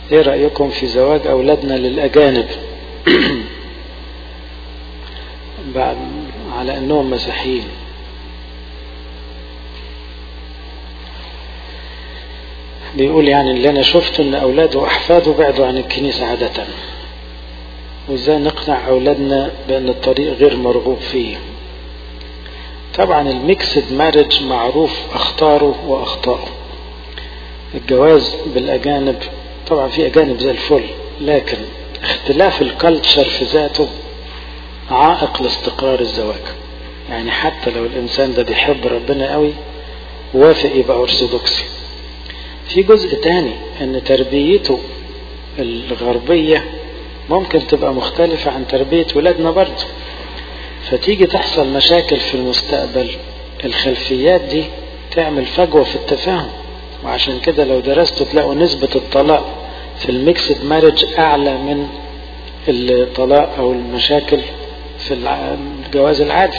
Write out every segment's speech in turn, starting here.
ايه رأيكم في زواج اولادنا للاجانب بعد على انهم مسيحيين بيقول يعني اللي انا شفته ان اولاده واحفاده بعدوا عن الكنيسة عادة وازاي نقنع اولادنا بان الطريق غير مرغوب فيه طبعا الميكسد مارج معروف اخطاره واخطائه الجواز بالاجانب طبعا في اجانب زي الفل لكن اختلاف الكالتشر في ذاته عائق لاستقرار الزواج يعني حتى لو الانسان ده بيحب ربنا قوي وافق يبقى ارثوذكسي في جزء تاني ان تربيته الغربية ممكن تبقى مختلفة عن تربية ولادنا برضه فتيجي تحصل مشاكل في المستقبل الخلفيات دي تعمل فجوة في التفاهم وعشان كده لو درستوا تلاقوا نسبة الطلاق في الميكسد مارج أعلى من الطلاق أو المشاكل في الجواز العادي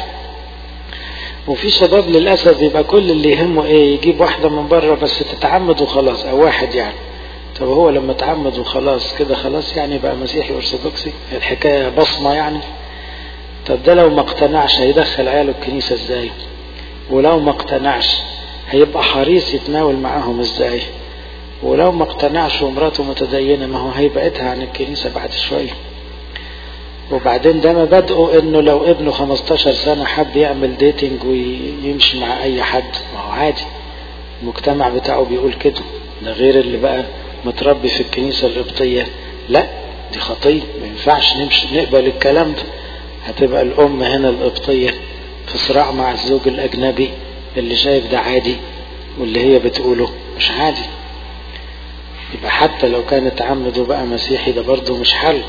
وفي شباب للأسف يبقى كل اللي يهمه إيه يجيب واحدة من بره بس تتعمد وخلاص أو واحد يعني طب هو لما تعمد وخلاص كده خلاص يعني بقى مسيحي أرثوذكسي الحكاية بصمة يعني طب ده لو ما اقتنعش هيدخل عياله الكنيسة ازاي ولو ما اقتنعش هيبقى حريص يتناول معاهم ازاي ولو ما اقتنعش ومراته متدينة ما هو هيبعدها عن الكنيسة بعد شوية وبعدين ده مبادئه انه لو ابنه 15 سنة حب يعمل ديتنج ويمشي مع اي حد ما هو عادي المجتمع بتاعه بيقول كده ده غير اللي بقى متربي في الكنيسة القبطية لا دي خطية ما ينفعش نمشي نقبل الكلام ده هتبقى الأم هنا القبطية في صراع مع الزوج الأجنبي اللي شايف ده عادي واللي هي بتقوله مش عادي يبقى حتى لو كان اتعمد وبقى مسيحي ده برضه مش حل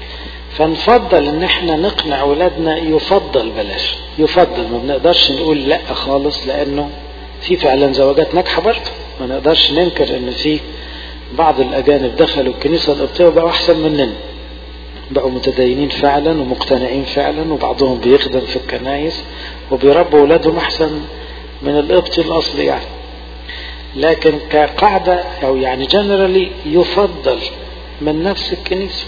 فنفضل ان احنا نقنع اولادنا يفضل بلاش يفضل ما بنقدرش نقول لا خالص لانه في فعلا زواجات ناجحه برضه ما نقدرش ننكر ان في بعض الاجانب دخلوا الكنيسه القبطيه وبقوا احسن مننا بقوا متدينين فعلا ومقتنعين فعلا وبعضهم بيخدم في الكنايس وبيربوا اولادهم احسن من القبطي الاصلي يعني لكن كقاعدة او يعني جنرالي يفضل من نفس الكنيسة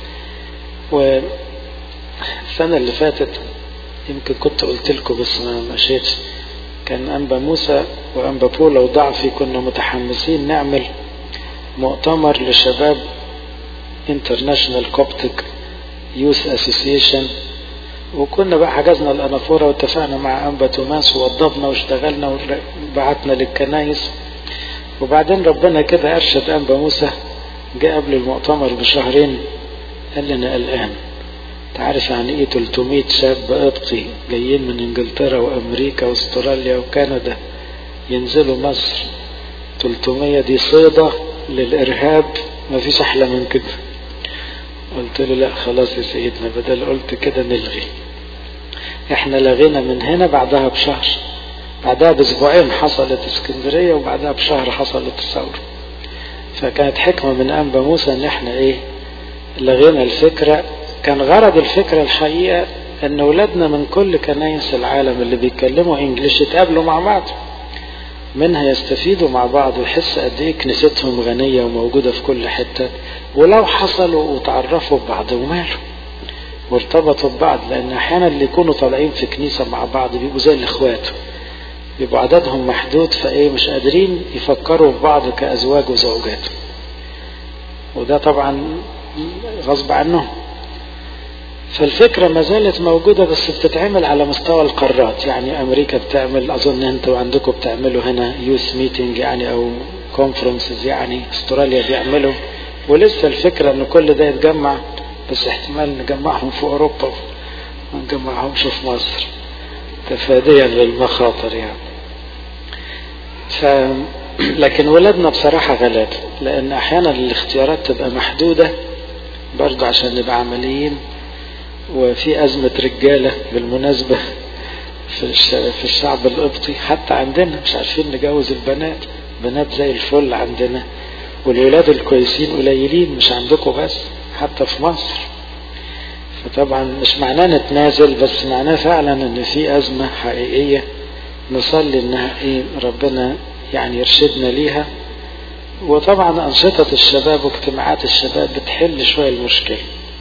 والسنة اللي فاتت يمكن كنت قلت لكم بس ما مشيتش كان أنبا موسى وأنبا بولا وضعفي كنا متحمسين نعمل مؤتمر لشباب انترناشونال كوبتك يوث اسوسيشن وكنا بقى حجزنا الانافوره واتفقنا مع انبا توماس ووضبنا واشتغلنا وبعتنا للكنايس وبعدين ربنا كده ارشد انبا موسى جاء قبل المؤتمر بشهرين قال لنا قلقان تعرف يعني ايه 300 شاب قبطي جايين من انجلترا وامريكا واستراليا وكندا ينزلوا مصر 300 دي صيدة للارهاب ما فيش احلى من كده قلت له لا خلاص يا سيدنا بدل قلت كده نلغي احنا لغينا من هنا بعدها بشهر بعدها باسبوعين حصلت اسكندرية وبعدها بشهر حصلت الثورة فكانت حكمة من انبا موسى ان احنا ايه لغينا الفكرة كان غرض الفكرة الحقيقة ان اولادنا من كل كنايس العالم اللي بيتكلموا انجليش يتقابلوا مع بعض منها يستفيدوا مع بعض ويحس قد ايه كنيستهم غنية وموجودة في كل حتة ولو حصلوا وتعرفوا ببعض وماله وارتبطوا ببعض لان احيانا اللي يكونوا طالعين في كنيسة مع بعض بيبقوا زي الاخوات بيبقوا عددهم محدود فايه مش قادرين يفكروا في بعض كازواج وزوجات وده طبعا غصب عنهم فالفكرة ما زالت موجودة بس بتتعمل على مستوى القارات يعني أمريكا بتعمل أظن أنتوا عندكم بتعملوا هنا يوث ميتنج يعني أو كونفرنسز يعني استراليا بيعملوا ولسه الفكرة إن كل ده يتجمع بس احتمال نجمعهم في أوروبا ما نجمعهمش في مصر تفاديا للمخاطر يعني ف... لكن ولادنا بصراحة غلاب لأن أحيانا الاختيارات تبقى محدودة برضه عشان نبقى عمليين وفي أزمة رجالة بالمناسبة في في الشعب القبطي حتى عندنا مش عارفين نجوز البنات بنات زي الفل عندنا والولاد الكويسين قليلين مش عندكم بس حتى في مصر فطبعا مش معناه نتنازل بس معناه فعلا ان في أزمة حقيقية نصلي انها ايه ربنا يعني يرشدنا ليها وطبعا أنشطة الشباب واجتماعات الشباب بتحل شوية المشكلة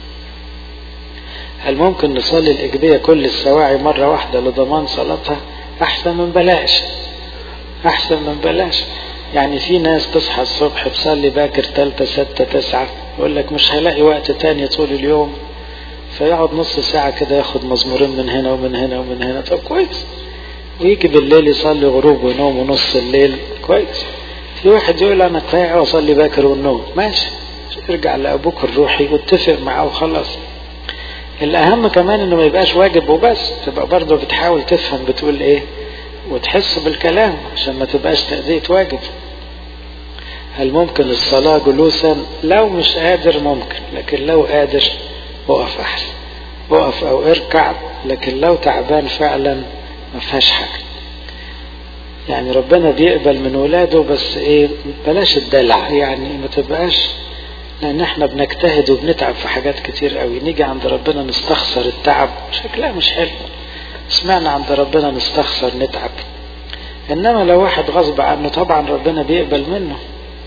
هل ممكن نصلي الإجبية كل السواعي مرة واحدة لضمان صلاتها أحسن من بلاش أحسن من بلاش يعني في ناس تصحى الصبح تصلي باكر تالتة ستة تسعة يقول لك مش هلاقي وقت تاني طول اليوم فيقعد نص ساعة كده ياخد مزمورين من هنا ومن هنا ومن هنا طب كويس ويجي بالليل يصلي غروب وينوم نص الليل كويس في واحد يقول انا كفايه واصلي باكر والنوم ماشي ارجع لابوك الروحي واتفق معاه وخلاص الاهم كمان انه ما يبقاش واجب وبس تبقى برضه بتحاول تفهم بتقول ايه وتحس بالكلام عشان ما تبقاش تأدية واجب هل ممكن الصلاة جلوسا لو مش قادر ممكن لكن لو قادر وقف احسن وقف او اركع لكن لو تعبان فعلا ما فيهاش حاجه يعني ربنا بيقبل من ولاده بس ايه بلاش الدلع يعني ما تبقاش لان احنا بنجتهد وبنتعب في حاجات كتير قوي نيجي عند ربنا نستخسر التعب شكلها مش حلو سمعنا عند ربنا نستخسر نتعب انما لو واحد غصب عنه طبعا ربنا بيقبل منه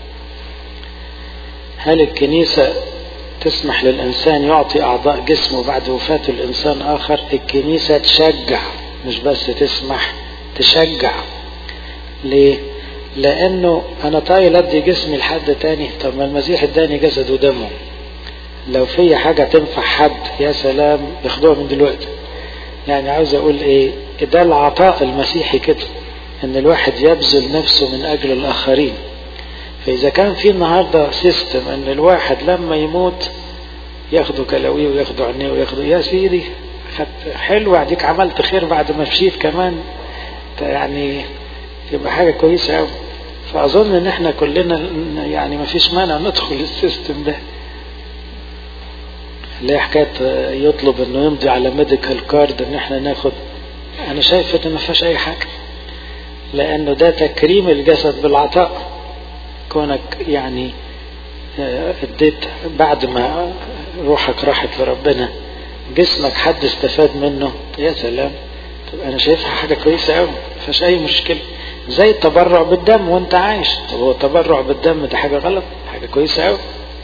هل الكنيسة تسمح للإنسان يعطي أعضاء جسمه بعد وفاة الإنسان آخر الكنيسة تشجع مش بس تسمح تشجع ليه لانه انا طايل ادي جسمي لحد تاني طب ما المسيح اداني جسد ودمه لو في حاجة تنفع حد يا سلام ياخدوها من دلوقتي يعني عاوز اقول ايه ده العطاء المسيحي كده ان الواحد يبذل نفسه من اجل الاخرين فاذا كان في النهاردة سيستم ان الواحد لما يموت ياخدوا كلاويه وياخدوا عينيه وياخدوا يا سيدي حلو اديك عملت خير بعد ما مشيت كمان يعني يبقى حاجة كويسة أوي فأظن إن إحنا كلنا يعني ما فيش مانع ندخل السيستم ده اللي هي حكاية يطلب إنه يمضي على ميديكال كارد إن إحنا ناخد أنا شايف إن ما فيهاش أي حاجة لأنه ده تكريم الجسد بالعطاء كونك يعني اديت بعد ما روحك راحت لربنا جسمك حد استفاد منه يا سلام طب انا شايفها حاجه كويسه قوي ما فيهاش اي مشكله زي التبرع بالدم وانت عايش طب هو التبرع بالدم ده حاجه غلط حاجه كويسه قوي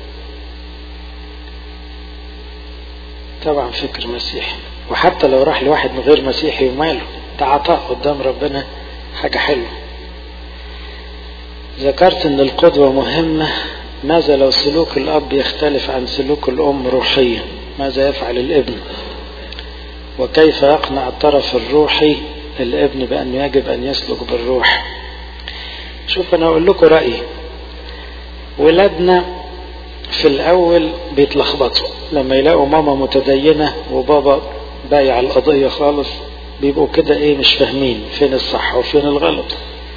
طبعا فكر مسيحي وحتى لو راح لواحد من غير مسيحي وماله ده عطاء قدام ربنا حاجه حلوه ذكرت ان القدوه مهمه ماذا لو سلوك الاب يختلف عن سلوك الام روحيا ماذا يفعل الابن وكيف يقنع الطرف الروحي الابن بأنه يجب أن يسلك بالروح شوف أنا أقول لكم رأيي ولادنا في الأول بيتلخبطوا لما يلاقوا ماما متدينة وبابا بايع القضية خالص بيبقوا كده ايه مش فاهمين فين الصح وفين الغلط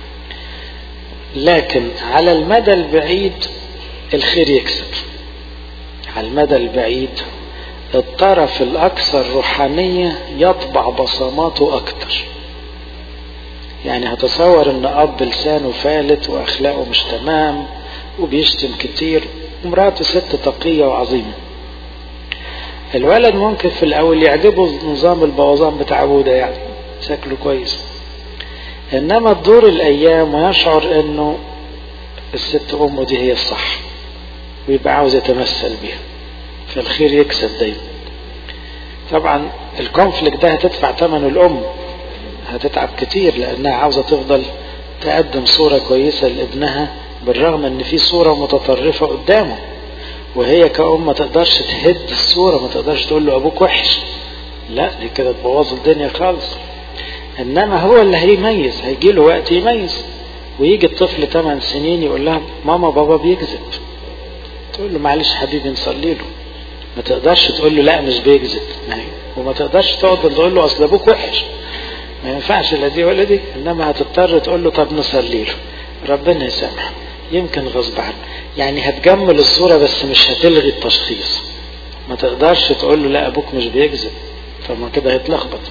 لكن على المدى البعيد الخير يكسب على المدى البعيد الطرف الأكثر روحانية يطبع بصماته أكتر يعني هتصور ان اب لسانه فالت واخلاقه مش تمام وبيشتم كتير ومراته ست تقية وعظيمة الولد ممكن في الاول يعجبه نظام البوظان بتاع ابوه ده يعني شكله كويس انما تدور الايام ويشعر انه الست امه دي هي الصح ويبقى عاوز يتمثل بيها فالخير يكسب دايما طبعا الكونفليكت ده هتدفع ثمنه الام هتتعب كتير لانها عاوزه تفضل تقدم صوره كويسه لابنها بالرغم ان في صوره متطرفه قدامه وهي كأم ما تقدرش تهد الصورة ما تقدرش تقول له أبوك وحش لا دي كده تبوظ الدنيا خالص إنما هو اللي هيميز هيجي له وقت يميز ويجي الطفل 8 سنين يقول لها ماما بابا بيكذب تقول له معلش حبيبي نصلي له ما تقدرش تقول له لا مش بيكذب وما تقدرش تقعد تقول له اصل ابوك وحش ما ينفعش لا دي ولا دي انما هتضطر تقول له طب نصلي له ربنا يسامحه يمكن غصب عنه يعني هتجمل الصورة بس مش هتلغي التشخيص ما تقدرش تقول له لا ابوك مش بيكذب فما كده هيتلخبط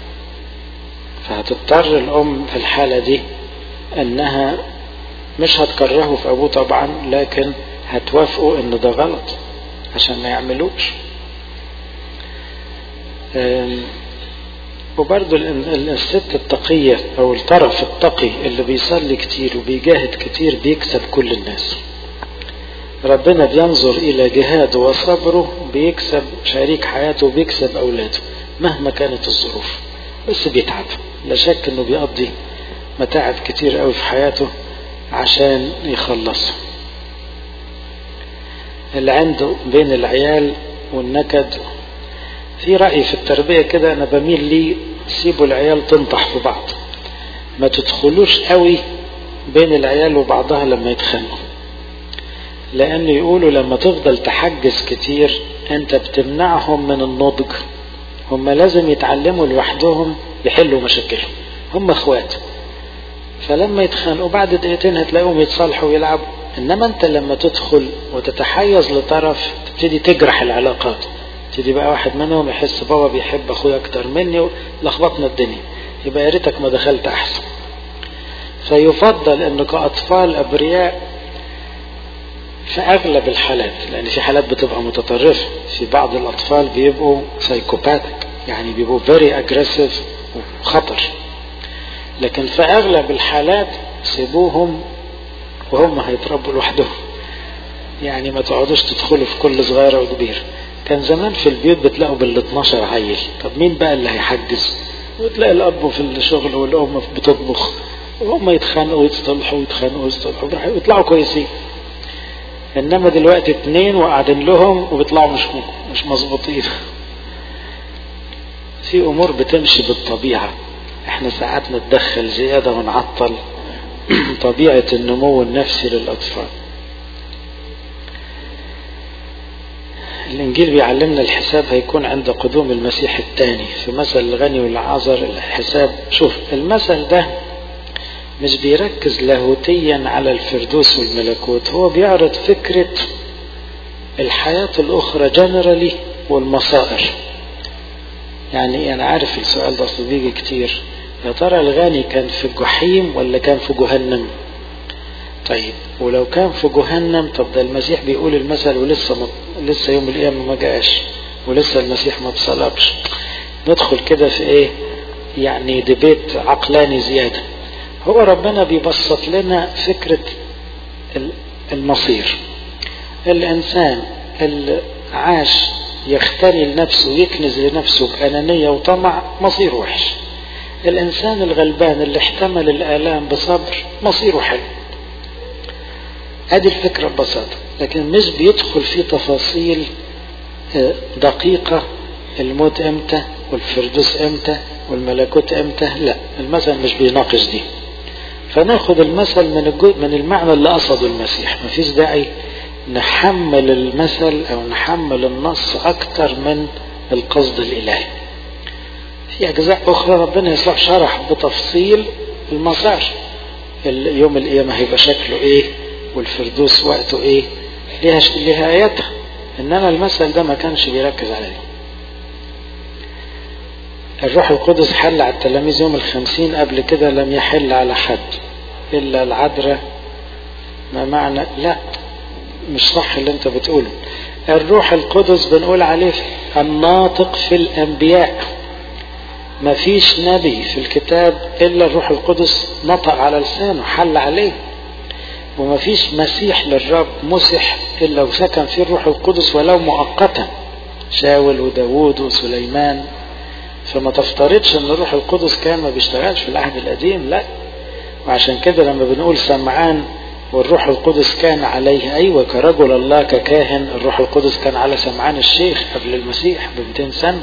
فهتضطر الام في الحالة دي انها مش هتكرهه في ابوه طبعا لكن هتوافقه ان ده غلط عشان ما يعملوش وبرضو الست التقية او الطرف التقي اللي بيصلي كتير وبيجاهد كتير بيكسب كل الناس ربنا بينظر إلى جهاده وصبره بيكسب شريك حياته وبيكسب أولاده مهما كانت الظروف بس بيتعب لا شك انه بيقضي متاعب كتير قوي في حياته عشان يخلصه اللي عنده بين العيال والنكد في رأي في التربية كده أنا بميل لي سيبوا العيال تنطح في بعض ما تدخلوش قوي بين العيال وبعضها لما يتخانقوا لأنه يقولوا لما تفضل تحجز كتير أنت بتمنعهم من النضج هم لازم يتعلموا لوحدهم يحلوا مشاكلهم هم اخوات فلما يتخانقوا بعد دقيقتين هتلاقيهم يتصالحوا ويلعبوا انما انت لما تدخل وتتحيز لطرف تبتدي تجرح العلاقات تبتدي بقى واحد منهم يحس بابا بيحب اخويا اكتر مني لخبطنا الدنيا يبقى يا ريتك ما دخلت احسن فيفضل ان كاطفال ابرياء في اغلب الحالات لان في حالات بتبقى متطرفه في بعض الاطفال بيبقوا سايكوباتيك يعني بيبقوا فيري اجريسيف وخطر لكن في اغلب الحالات سيبوهم وهم هيتربوا لوحدهم يعني ما تقعدوش تدخلوا في كل صغيرة وكبير كان زمان في البيوت بتلاقوا بال 12 عيل طب مين بقى اللي هيحجز وتلاقي الاب في الشغل والام بتطبخ وهم يتخانقوا ويتصلحوا ويتخانقوا ويتصلحوا ويطلعوا كويسين انما دلوقتي اتنين وقاعدين لهم وبيطلعوا مش مش مظبوطين في امور بتمشي بالطبيعه احنا ساعات نتدخل زياده ونعطل طبيعه النمو النفسي للاطفال الانجيل بيعلمنا الحساب هيكون عند قدوم المسيح الثاني في مثل الغني والعذر الحساب شوف المثل ده مش بيركز لاهوتيا على الفردوس والملكوت هو بيعرض فكرة الحياة الأخرى جنرالي والمصائر يعني أنا عارف السؤال ده أصل بيجي كتير يا ترى الغني كان في الجحيم ولا كان في جهنم طيب ولو كان في جهنم طب ده المسيح بيقول المثل ولسه ما لسه يوم القيامة ما جاش ولسه المسيح ما اتصلبش ندخل كده في ايه يعني ديبيت عقلاني زياده هو ربنا بيبسط لنا فكرة المصير الإنسان اللي عاش يختري لنفسه ويكنز لنفسه بأنانية وطمع مصيره وحش الإنسان الغلبان اللي احتمل الآلام بصبر مصيره حلو هذه الفكرة ببساطة لكن مش بيدخل في تفاصيل دقيقة الموت امتى والفردوس امتى والملكوت امتى لا المثل مش بيناقش دي فناخد المثل من الجزء من المعنى اللي قصده المسيح مفيش داعي نحمل المثل او نحمل النص اكتر من القصد الالهي في اجزاء اخرى ربنا يسوع شرح بتفصيل المسار يوم القيامة هيبقى شكله ايه والفردوس وقته ايه ليها ليها اياتها انما المثل ده ما كانش بيركز عليه الروح القدس حل على التلاميذ يوم الخمسين قبل كده لم يحل على حد إلا العذراء ما معنى لا مش صح اللي انت بتقوله الروح القدس بنقول عليه الناطق في الأنبياء ما فيش نبي في الكتاب إلا الروح القدس نطق على لسانه حل عليه وما فيش مسيح للرب مسح إلا وسكن فيه الروح القدس ولو مؤقتا شاول وداود وسليمان فما تفترضش ان الروح القدس كان ما بيشتغلش في العهد القديم لا وعشان كده لما بنقول سمعان والروح القدس كان عليه ايوه كرجل الله ككاهن الروح القدس كان على سمعان الشيخ قبل المسيح ب 200 سنه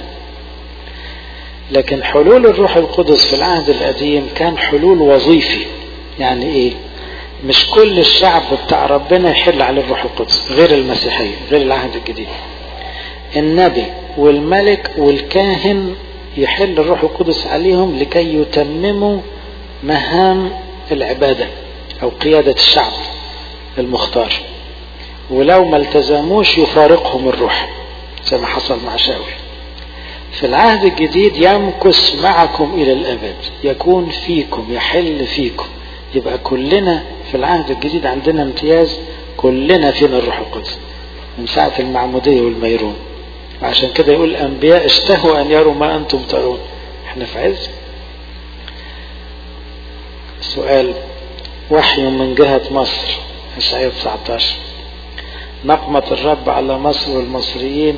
لكن حلول الروح القدس في العهد القديم كان حلول وظيفي يعني ايه مش كل الشعب بتاع ربنا يحل عليه الروح القدس غير المسيحيه غير العهد الجديد النبي والملك والكاهن يحل الروح القدس عليهم لكي يتمموا مهام العبادة أو قيادة الشعب المختار ولو ما التزموش يفارقهم الروح زي ما حصل مع شاول في العهد الجديد يمكث معكم إلى الأبد يكون فيكم يحل فيكم يبقى كلنا في العهد الجديد عندنا امتياز كلنا فينا الروح القدس من ساعة المعمودية والميرون عشان كده يقول الأنبياء اشتهوا أن يروا ما أنتم ترون احنا في عز سؤال وحي من جهة مصر إشعياء 19 نقمة الرب على مصر والمصريين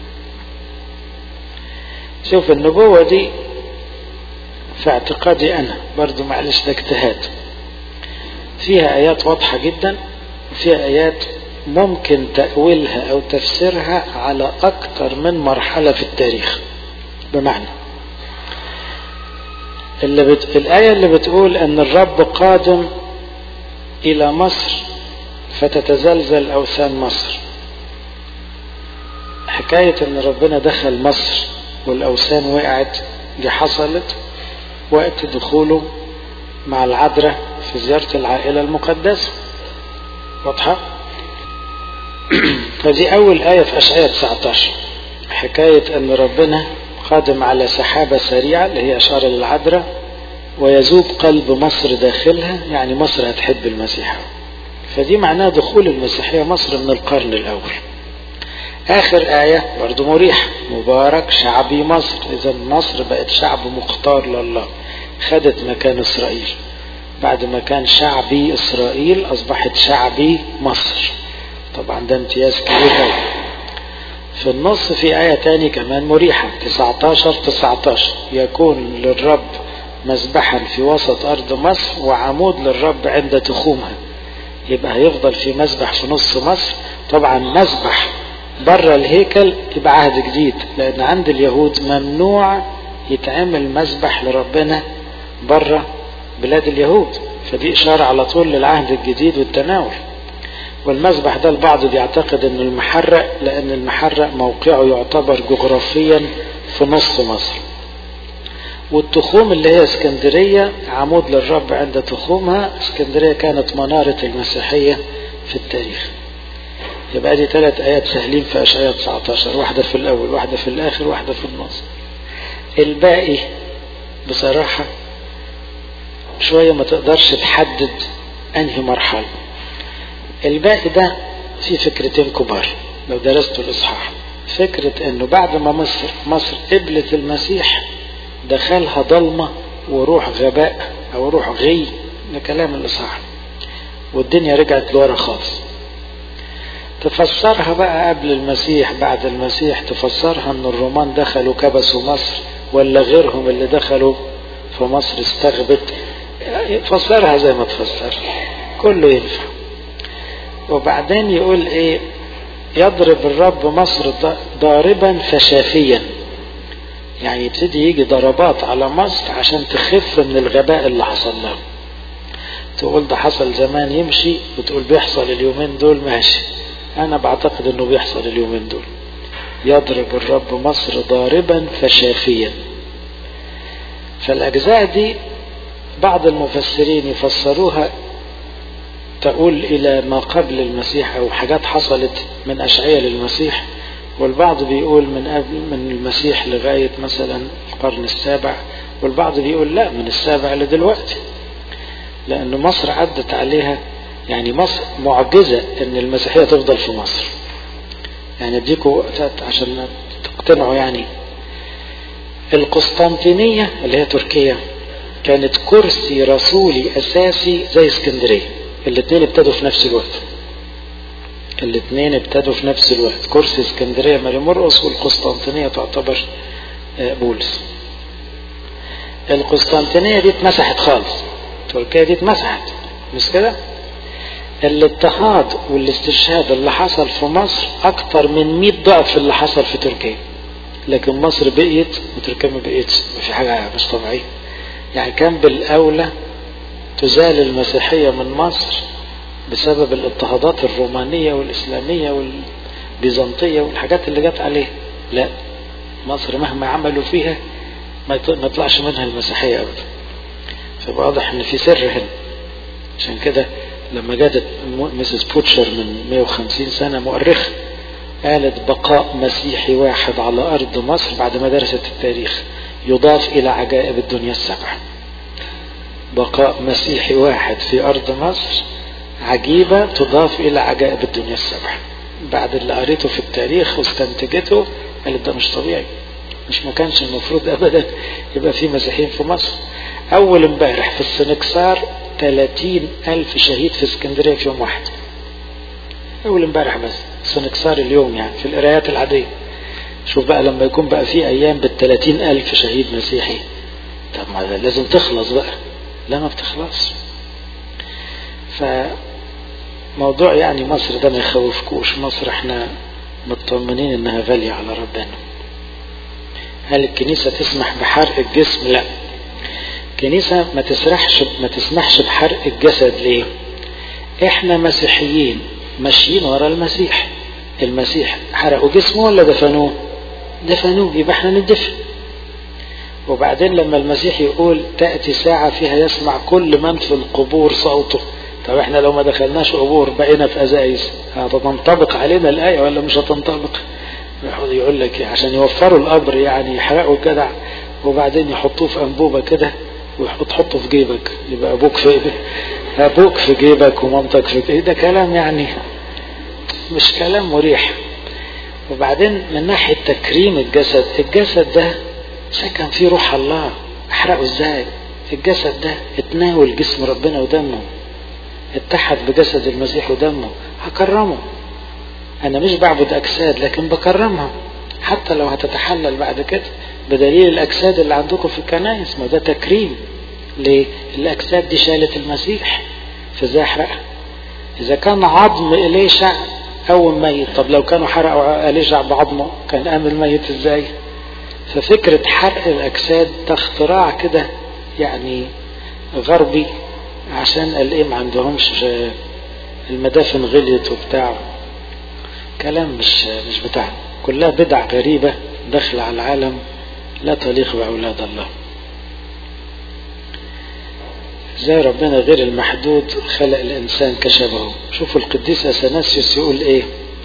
شوف النبوة دي في اعتقادي أنا برضو معلش ده اجتهاد فيها آيات واضحة جدا وفيها آيات ممكن تأويلها أو تفسيرها على أكثر من مرحلة في التاريخ بمعنى اللي بت... الآية اللي بتقول أن الرب قادم إلى مصر فتتزلزل أوثان مصر حكاية أن ربنا دخل مصر والأوثان وقعت دي حصلت وقت دخوله مع العذراء في زيارة العائلة المقدسة واضحة؟ فدي أول آية في أشعية 19 حكاية أن ربنا قادم على سحابة سريعة اللي هي أشارة للعذراء ويذوب قلب مصر داخلها يعني مصر هتحب المسيح فدي معناه دخول المسيحية مصر من القرن الأول آخر آية برضو مريحة مبارك شعبي مصر إذا مصر بقت شعب مختار لله خدت مكان إسرائيل بعد ما كان شعبي إسرائيل أصبحت شعبي مصر طبعا ده امتياز كبير قوي في النص في آية تاني كمان مريحة 19 19 يكون للرب مذبحا في وسط أرض مصر وعمود للرب عند تخومها يبقى هيفضل في مذبح في نص مصر طبعا مذبح بره الهيكل يبقى عهد جديد لأن عند اليهود ممنوع يتعمل مذبح لربنا بره بلاد اليهود فدي إشارة على طول للعهد الجديد والتناول والمذبح ده البعض بيعتقد انه المحرق لان المحرق موقعه يعتبر جغرافيا في نص مصر والتخوم اللي هي اسكندرية عمود للرب عند تخومها اسكندرية كانت منارة المسيحية في التاريخ يبقى دي ثلاث آيات سهلين في أشعياء 19 واحدة في الأول واحدة في الآخر واحدة في النص الباقي بصراحة شوية ما تقدرش تحدد أنهي مرحلة الباقي ده في فكرتين كبار لو درستوا الإصحاح فكرة أنه بعد ما مصر مصر قبلت المسيح دخلها ضلمة وروح غباء أو روح غي ده كلام الإصحاح والدنيا رجعت لورا خالص تفسرها بقى قبل المسيح بعد المسيح تفسرها ان الرومان دخلوا كبسوا مصر ولا غيرهم اللي دخلوا في مصر استغبت فسرها زي ما تفسر كله ينفع وبعدين يقول ايه يضرب الرب مصر ضاربا فشافيا يعني يبتدي يجي ضربات على مصر عشان تخف من الغباء اللي حصل له تقول ده حصل زمان يمشي وتقول بيحصل اليومين دول ماشي انا بعتقد انه بيحصل اليومين دول يضرب الرب مصر ضاربا فشافيا فالاجزاء دي بعض المفسرين يفسروها تقول إلى ما قبل المسيح أو حاجات حصلت من أشعية للمسيح والبعض بيقول من قبل من المسيح لغاية مثلا القرن السابع والبعض بيقول لا من السابع لدلوقتي لأن مصر عدت عليها يعني مصر معجزة إن المسيحية تفضل في مصر يعني اديكوا عشان تقتنعوا يعني القسطنطينية اللي هي تركيا كانت كرسي رسولي أساسي زي اسكندرية الاثنين ابتدوا في نفس الوقت الاثنين ابتدوا في نفس الوقت كرسي اسكندرية ماري مرقس والقسطنطينية تعتبر بولس القسطنطينية دي اتمسحت خالص تركيا دي اتمسحت مش كده الاضطهاد والاستشهاد اللي حصل في مصر اكتر من 100 ضعف اللي حصل في تركيا لكن مصر بقيت وتركيا ما بقيتش في حاجة مش طبيعية يعني كان بالاولى تزال المسيحية من مصر بسبب الاضطهادات الرومانية والإسلامية والبيزنطية والحاجات اللي جت عليه لا مصر مهما عملوا فيها ما يطلعش منها المسيحية أبدا فواضح إن في سر هنا عشان كده لما جت ميسيس بوتشر من 150 سنة مؤرخة قالت بقاء مسيحي واحد على أرض مصر بعد ما درست التاريخ يضاف إلى عجائب الدنيا السبع بقاء مسيحي واحد في أرض مصر عجيبة تضاف إلى عجائب الدنيا السبع بعد اللي قريته في التاريخ واستنتجته قالت ده مش طبيعي مش ما كانش المفروض أبدا يبقى في مسيحيين في مصر أول امبارح في السنكسار 30 ألف شهيد في اسكندرية في يوم واحد اول امبارح بس سنكسار اليوم يعني في القرايات العادية شوف بقى لما يكون بقى في ايام بالثلاثين الف شهيد مسيحي طب ما لازم تخلص بقى لا ما بتخلص فموضوع يعني مصر ده ما يخوفكوش مصر احنا مطمنين انها غالية على ربنا هل الكنيسة تسمح بحرق الجسم لا الكنيسة ما تسرحش ما تسمحش بحرق الجسد ليه احنا مسيحيين ماشيين ورا المسيح المسيح حرقوا جسمه ولا دفنوه دفنوه يبقى احنا ندفن وبعدين لما المسيح يقول تأتي ساعة فيها يسمع كل من في القبور صوته طب احنا لو ما دخلناش قبور بقينا في أزايز هتنطبق علينا الآية ولا مش هتنطبق يقول لك عشان يوفروا القبر يعني يحرقوا الجدع وبعدين يحطوه في أنبوبة كده وتحطه في جيبك يبقى أبوك في أبوك في جيبك ومامتك في جيبك ده كلام يعني مش كلام مريح وبعدين من ناحية تكريم الجسد الجسد ده سكن فيه روح الله احرقه ازاي الجسد ده اتناول جسم ربنا ودمه اتحد بجسد المسيح ودمه هكرمه انا مش بعبد اجساد لكن بكرمها حتى لو هتتحلل بعد كده بدليل الاجساد اللي عندكم في الكنائس ما ده تكريم ليه الاجساد دي شالت المسيح فازاي احرقها اذا كان عظم اليشع اول ميت طب لو كانوا حرقوا اليشع بعظمه كان قام الميت ازاي ففكرة حرق الأجساد ده اختراع كده يعني غربي عشان قال ايه ما عندهمش المدافن غليت وبتاع كلام مش مش بتاع كلها بدع غريبة داخلة على العالم لا تليق بأولاد الله زي ربنا غير المحدود خلق الإنسان كشبهه شوفوا القديس أثناسيوس يقول إيه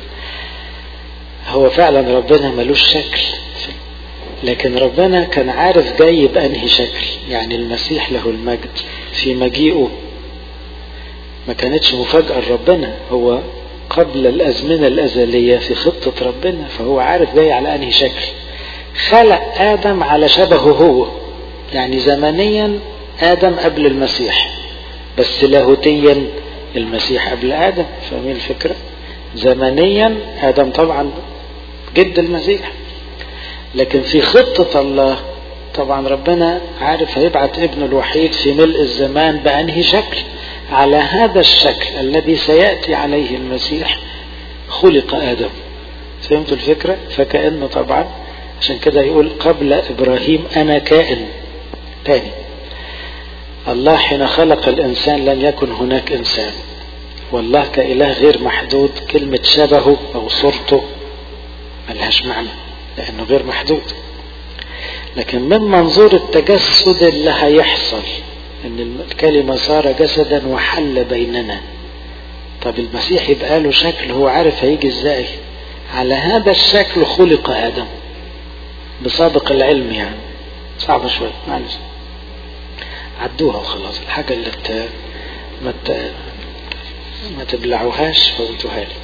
هو فعلا ربنا ملوش شكل لكن ربنا كان عارف جاي بأنهي شكل يعني المسيح له المجد في مجيئه ما كانتش مفاجأة لربنا هو قبل الأزمنة الأزلية في خطة ربنا فهو عارف جاي على أنهي شكل خلق آدم على شبهه هو يعني زمنيا آدم قبل المسيح بس لاهوتيا المسيح قبل آدم فاهمين الفكرة زمنيا آدم طبعا جد المسيح لكن في خطة الله طبعا ربنا عارف هيبعت ابنه الوحيد في ملء الزمان بأنهي شكل على هذا الشكل الذي سيأتي عليه المسيح خلق آدم فهمتوا الفكرة فكأنه طبعا عشان كده يقول قبل إبراهيم أنا كائن تاني الله حين خلق الإنسان لم يكن هناك إنسان والله كإله غير محدود كلمة شبهه أو صورته ملهاش معنى لأنه غير محدود لكن من منظور التجسد اللي هيحصل ان الكلمة صار جسدا وحل بيننا طب المسيح يبقى له شكل هو عارف هيجي ازاي على هذا الشكل خلق ادم بسابق العلم يعني صعبة شوية معلش عدوها وخلاص الحاجة اللي ت... ما ت... ما تبلعوهاش فوتوها لي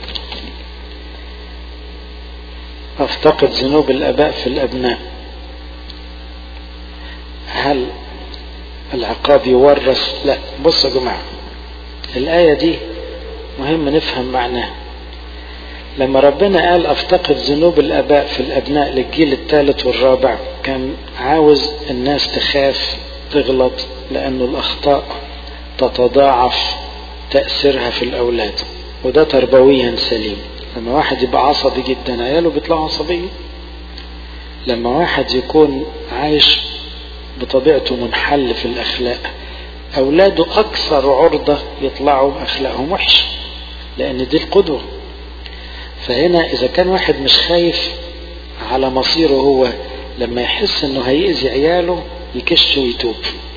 افتقد ذنوب الاباء في الابناء هل العقاب يورث لا بصوا يا جماعة الآية دي مهم نفهم معناها لما ربنا قال افتقد ذنوب الاباء في الابناء للجيل الثالث والرابع كان عاوز الناس تخاف تغلط لانه الاخطاء تتضاعف تأثيرها في الاولاد وده تربويا سليم لما واحد يبقى عصبي جدا عياله بيطلعوا عصبيين لما واحد يكون عايش بطبيعته منحل في الأخلاق أولاده أكثر عرضة يطلعوا أخلاقهم وحش لأن دي القدوة فهنا إذا كان واحد مش خايف على مصيره هو لما يحس إنه هيأذي عياله يكش ويتوب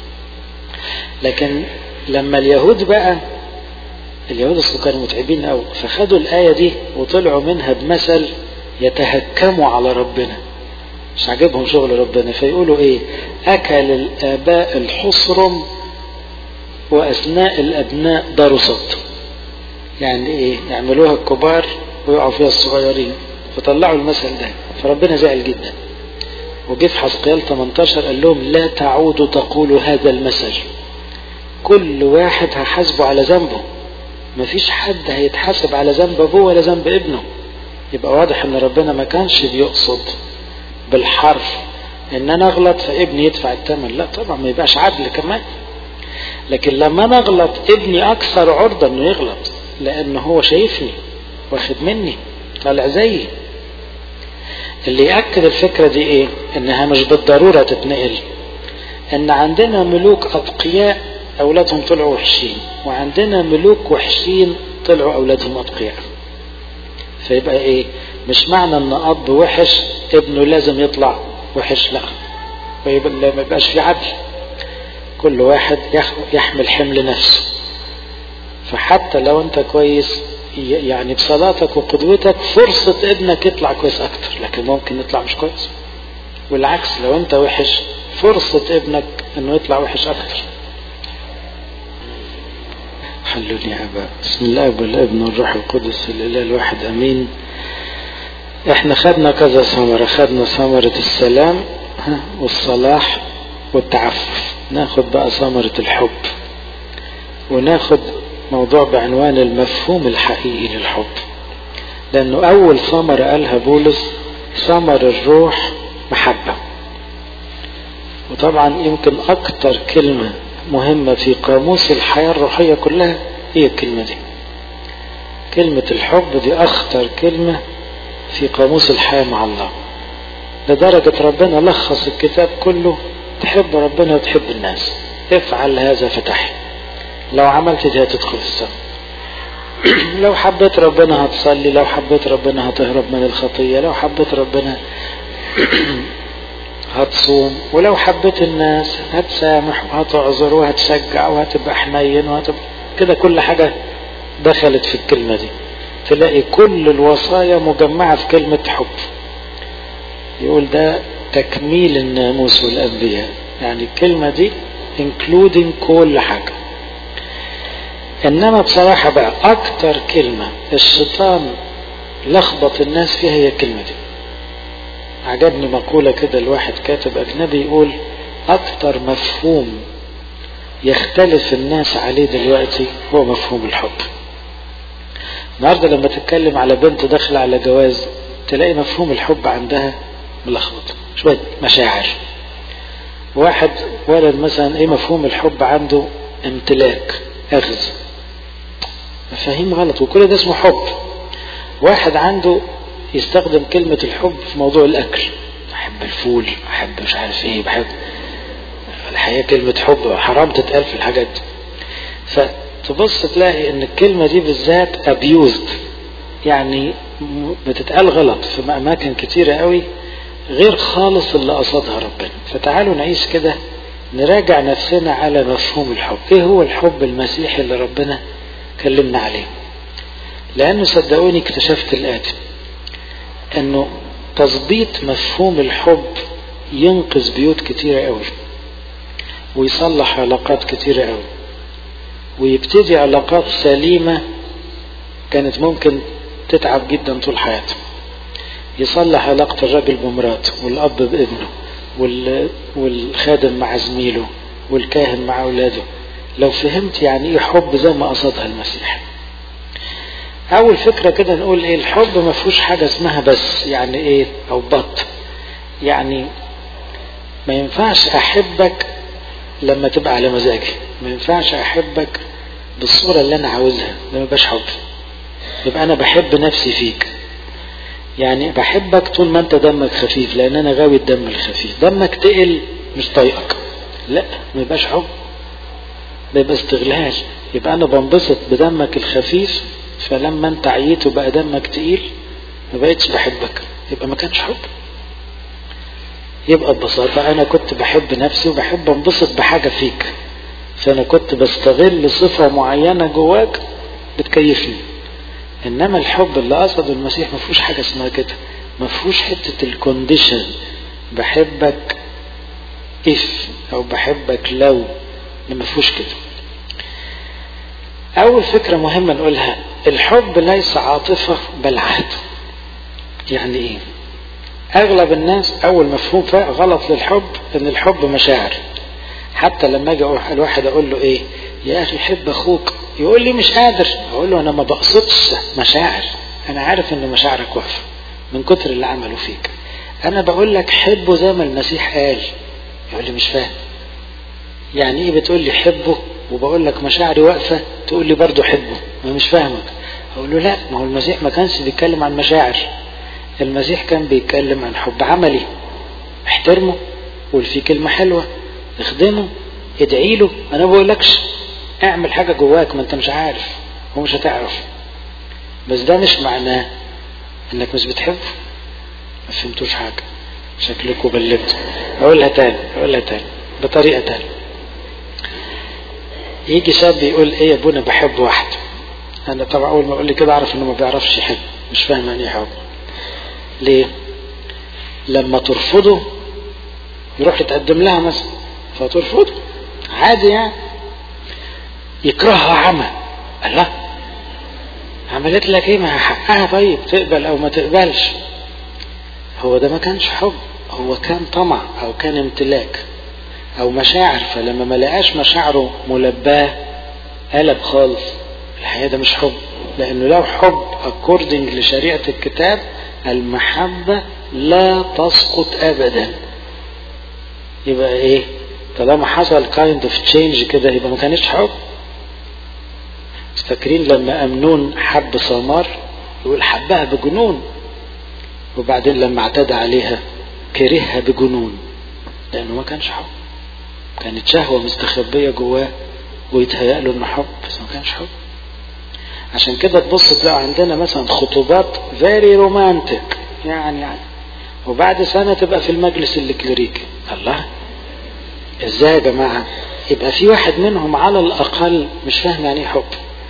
لكن لما اليهود بقى اليهود اصلا كانوا متعبين قوي فخدوا الآية دي وطلعوا منها بمثل يتهكموا على ربنا مش عاجبهم شغل ربنا فيقولوا ايه اكل الاباء الحصرم واثناء الابناء درست يعني ايه يعملوها الكبار ويقعوا فيها الصغيرين فطلعوا المثل ده فربنا زعل جدا وجه في حزقيال 18 قال لهم لا تعودوا تقولوا هذا المثل كل واحد هحاسبه على ذنبه مفيش حد هيتحاسب على ذنب ابوه ولا ذنب ابنه يبقى واضح ان ربنا ما كانش بيقصد بالحرف ان انا اغلط فابني يدفع الثمن لا طبعا ما يبقاش عدل كمان لكن لما انا اغلط ابني اكثر عرضة انه يغلط لان هو شايفني واخد مني طالع زيي اللي يأكد الفكرة دي ايه انها مش بالضرورة تتنقل ان عندنا ملوك اتقياء اولادهم طلعوا وحشين وعندنا ملوك وحشين طلعوا اولادهم اتقياء فيبقى ايه مش معنى ان اب وحش ابنه لازم يطلع وحش لا ويبقى ما يبقاش في عدل كل واحد يحمل حمل نفسه فحتى لو انت كويس يعني بصلاتك وقدوتك فرصة ابنك يطلع كويس اكتر لكن ممكن يطلع مش كويس والعكس لو انت وحش فرصة ابنك انه يطلع وحش اكتر حلوني يا ابا بسم الله والابن والروح القدس الاله الواحد امين احنا خدنا كذا ثمرة خدنا ثمرة السلام والصلاح والتعفف ناخد بقى ثمرة الحب وناخد موضوع بعنوان المفهوم الحقيقي للحب لانه اول ثمرة قالها بولس ثمر الروح محبة وطبعا يمكن اكتر كلمة مهمة في قاموس الحياة الروحية كلها هي الكلمة دي كلمة الحب دي اخطر كلمة في قاموس الحياة مع الله لدرجة ربنا لخص الكتاب كله تحب ربنا وتحب الناس افعل هذا فتح لو عملت دي هتدخل السماء لو حبيت ربنا هتصلي لو حبيت ربنا هتهرب من الخطية لو حبيت ربنا هتصوم ولو حبيت الناس هتسامح وهتعذر وهتشجع وهتبقى حنين وهتبقى كده كل حاجة دخلت في الكلمة دي تلاقي كل الوصايا مجمعة في كلمة حب يقول ده تكميل الناموس والأنبياء يعني الكلمة دي including كل حاجة إنما بصراحة بقى أكتر كلمة الشيطان لخبط الناس فيها هي الكلمة دي عجبني مقولة كده الواحد كاتب أجنبي يقول أكتر مفهوم يختلف الناس عليه دلوقتي هو مفهوم الحب النهارده لما تتكلم على بنت داخلة على جواز تلاقي مفهوم الحب عندها ملخبط شوية مشاعر واحد ولد مثلا ايه مفهوم الحب عنده امتلاك اخذ مفاهيم غلط وكل ده اسمه حب واحد عنده يستخدم كلمة الحب في موضوع الأكل أحب الفول أحب مش عارف إيه بحب الحقيقة كلمة حب حرام تتقال في الحاجات دي فتبص تلاقي إن الكلمة دي بالذات abused يعني بتتقال غلط في أماكن كتيرة قوي غير خالص اللي قصدها ربنا فتعالوا نعيش كده نراجع نفسنا على مفهوم الحب ايه هو الحب المسيحي اللي ربنا كلمنا عليه لانه صدقوني اكتشفت الاتي انه تظبيط مفهوم الحب ينقذ بيوت كتيرة قوي ويصلح علاقات كتيرة قوي ويبتدي علاقات سليمة كانت ممكن تتعب جدا طول حياته يصلح علاقة الرجل بمراته والأب بابنه والخادم مع زميله والكاهن مع أولاده لو فهمت يعني ايه حب زي ما قصدها المسيح اول فكرة كده نقول ايه الحب ما فيهوش حاجة اسمها بس يعني ايه او بط يعني ما ينفعش احبك لما تبقى على مزاجي ما ينفعش احبك بالصورة اللي انا عاوزها ده ما يبقاش حب يبقى انا بحب نفسي فيك يعني بحبك طول ما انت دمك خفيف لان انا غاوي الدم الخفيف دمك تقل مش طايقك لا ما يبقاش حب ده يبقى استغلال يبقى انا بنبسط بدمك الخفيف فلما انت عييت وبقى دمك تقيل ما بقتش بحبك يبقى ما كانش حب يبقى ببساطة أنا كنت بحب نفسي وبحب أنبسط بحاجة فيك فأنا كنت بستغل صفة معينة جواك بتكيفني إنما الحب اللي قصده المسيح ما فيهوش حاجة اسمها كده ما فيهوش حتة الكونديشن بحبك إف أو بحبك لو ما فيهوش كده أول فكرة مهمة نقولها الحب ليس عاطفة بل عهد يعني إيه أغلب الناس أول مفهوم غلط للحب إن الحب مشاعر حتى لما أجي الواحد أقول له إيه يا أخي حب أخوك يقول لي مش قادر اقول له انا ما بقصدش مشاعر انا عارف ان مشاعرك واقفه من كتر اللي عملوا فيك انا بقول لك حبه زي ما المسيح قال يقول لي مش فاهم يعني ايه بتقول لي حبه وبقول لك مشاعري واقفه تقول لي برضه حبه ما مش فاهمك اقول له لا ما هو المسيح ما كانش بيتكلم عن مشاعر المسيح كان بيتكلم عن حب عملي احترمه قول فيه كلمه حلوه اخدمه ادعي له انا ما بقولكش اعمل حاجه جواك ما انت مش عارف ومش هتعرف بس ده مش معناه انك مش بتحبه ما فهمتوش حاجه شكلكوا بلبتوا اقولها تاني اقولها تاني بطريقه تاني يجي شاب يقول ايه يا ابونا بحب واحد انا طبعا اول ما اقول لي كده اعرف انه ما بيعرفش يحب مش فاهم يعني ايه حب ليه لما ترفضه يروح يتقدم لها مثلا فترفضه عادي يعني يكرهها عمى الله عملت لك ايه ما حقها طيب تقبل او ما تقبلش هو ده ما كانش حب هو كان طمع او كان امتلاك او مشاعر فلما ما لقاش مشاعره ملباه قلب خالص الحقيقه ده مش حب لانه لو حب اكوردنج لشريعه الكتاب المحبه لا تسقط ابدا يبقى ايه طالما حصل كايند اوف تشينج كده يبقى ما كانش حب فاكرين لما امنون حب سمار يقول حبها بجنون وبعدين لما اعتدى عليها كرهها بجنون لانه ما كانش حب كانت شهوه مستخبيه جواه ويتهيأ له انه حب بس ما كانش حب عشان كده تبص تلاقي عندنا مثلا خطوبات فيري رومانتك يعني يعني وبعد سنة تبقى في المجلس الكليريكي الله ازاي يا جماعة يبقى في واحد منهم على الأقل مش فاهم يعني ايه حب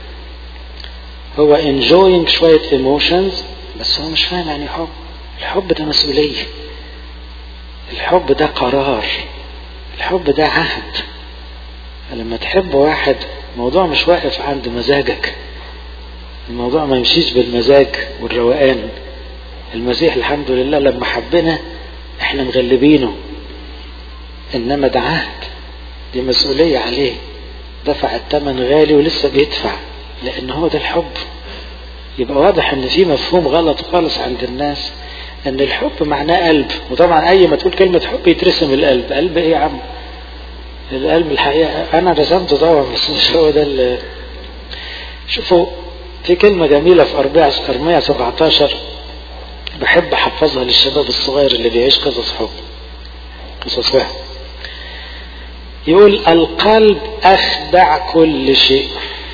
هو enjoying شوية emotions بس هو مش فاهم يعني حب الحب ده مسؤولية الحب ده قرار الحب ده عهد لما تحب واحد الموضوع مش واقف عند مزاجك الموضوع ما يمشيش بالمزاج والروقان المسيح الحمد لله لما حبنا احنا مغلبينه انما ده عهد دي مسؤولية عليه دفع الثمن غالي ولسه بيدفع لان هو ده الحب يبقى واضح ان في مفهوم غلط خالص عند الناس ان الحب معناه قلب وطبعا اي ما تقول كلمة حب يترسم القلب قلب ايه يا عم القلب الحقيقة انا رسمته طبعا بس مش هو ده اللي شوفوا في كلمة جميلة في أربعة أرمية 17 بحب أحفظها للشباب الصغير اللي بيعيش قصص حب قصص وهم يقول القلب أخدع كل شيء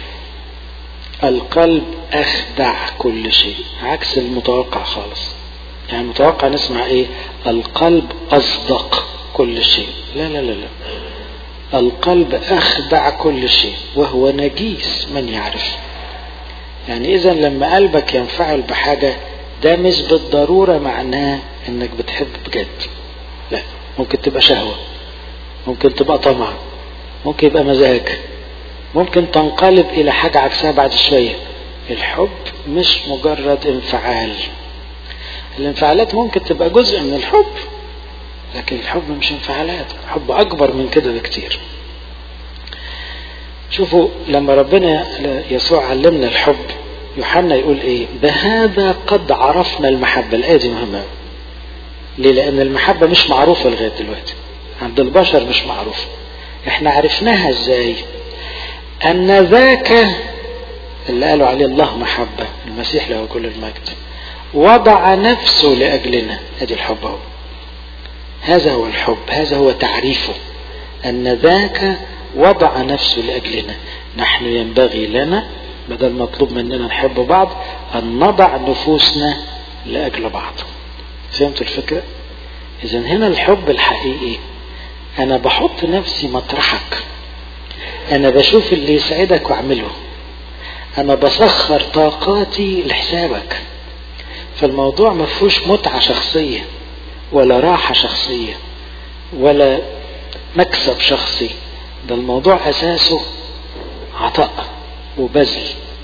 القلب أخدع كل شيء عكس المتوقع خالص يعني متوقع نسمع ايه القلب أصدق كل شيء لا لا لا لا القلب أخدع كل شيء وهو نجيس من يعرف يعني إذا لما قلبك ينفعل بحاجة ده مش بالضرورة معناه إنك بتحب بجد لا ممكن تبقى شهوة ممكن تبقى طمع ممكن يبقى مزاج ممكن تنقلب إلى حاجة عكسها بعد شوية الحب مش مجرد انفعال الانفعالات ممكن تبقى جزء من الحب لكن الحب مش انفعالات الحب أكبر من كده بكتير شوفوا لما ربنا يسوع علمنا الحب يوحنا يقول ايه بهذا قد عرفنا المحبة الآية دي مهمة ليه لأن المحبة مش معروفة لغاية دلوقتي عند البشر مش معروفة احنا عرفناها ازاي أن ذاك اللي قالوا عليه الله محبة المسيح له كل المجد وضع نفسه لأجلنا ادي الحب اهو هذا هو الحب هذا هو تعريفه أن ذاك وضع نفسه لأجلنا نحن ينبغي لنا بدل مطلوب مننا نحب بعض أن نضع نفوسنا لأجل بعض فهمتوا الفكرة؟ إذا هنا الحب الحقيقي أنا بحط نفسي مطرحك أنا بشوف اللي يسعدك وأعمله أنا بسخر طاقاتي لحسابك فالموضوع ما فيهوش متعة شخصية ولا راحة شخصية ولا مكسب شخصي ده الموضوع أساسه عطاء وبذل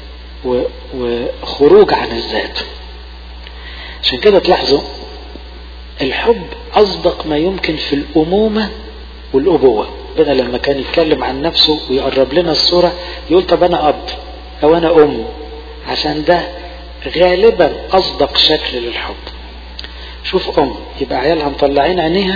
وخروج عن الذات عشان كده تلاحظوا الحب أصدق ما يمكن في الأمومة والأبوة ربنا لما كان يتكلم عن نفسه ويقرب لنا الصورة يقول طب أنا أب او انا ام عشان ده غالبا اصدق شكل للحب شوف ام يبقى عيالها مطلعين عينيها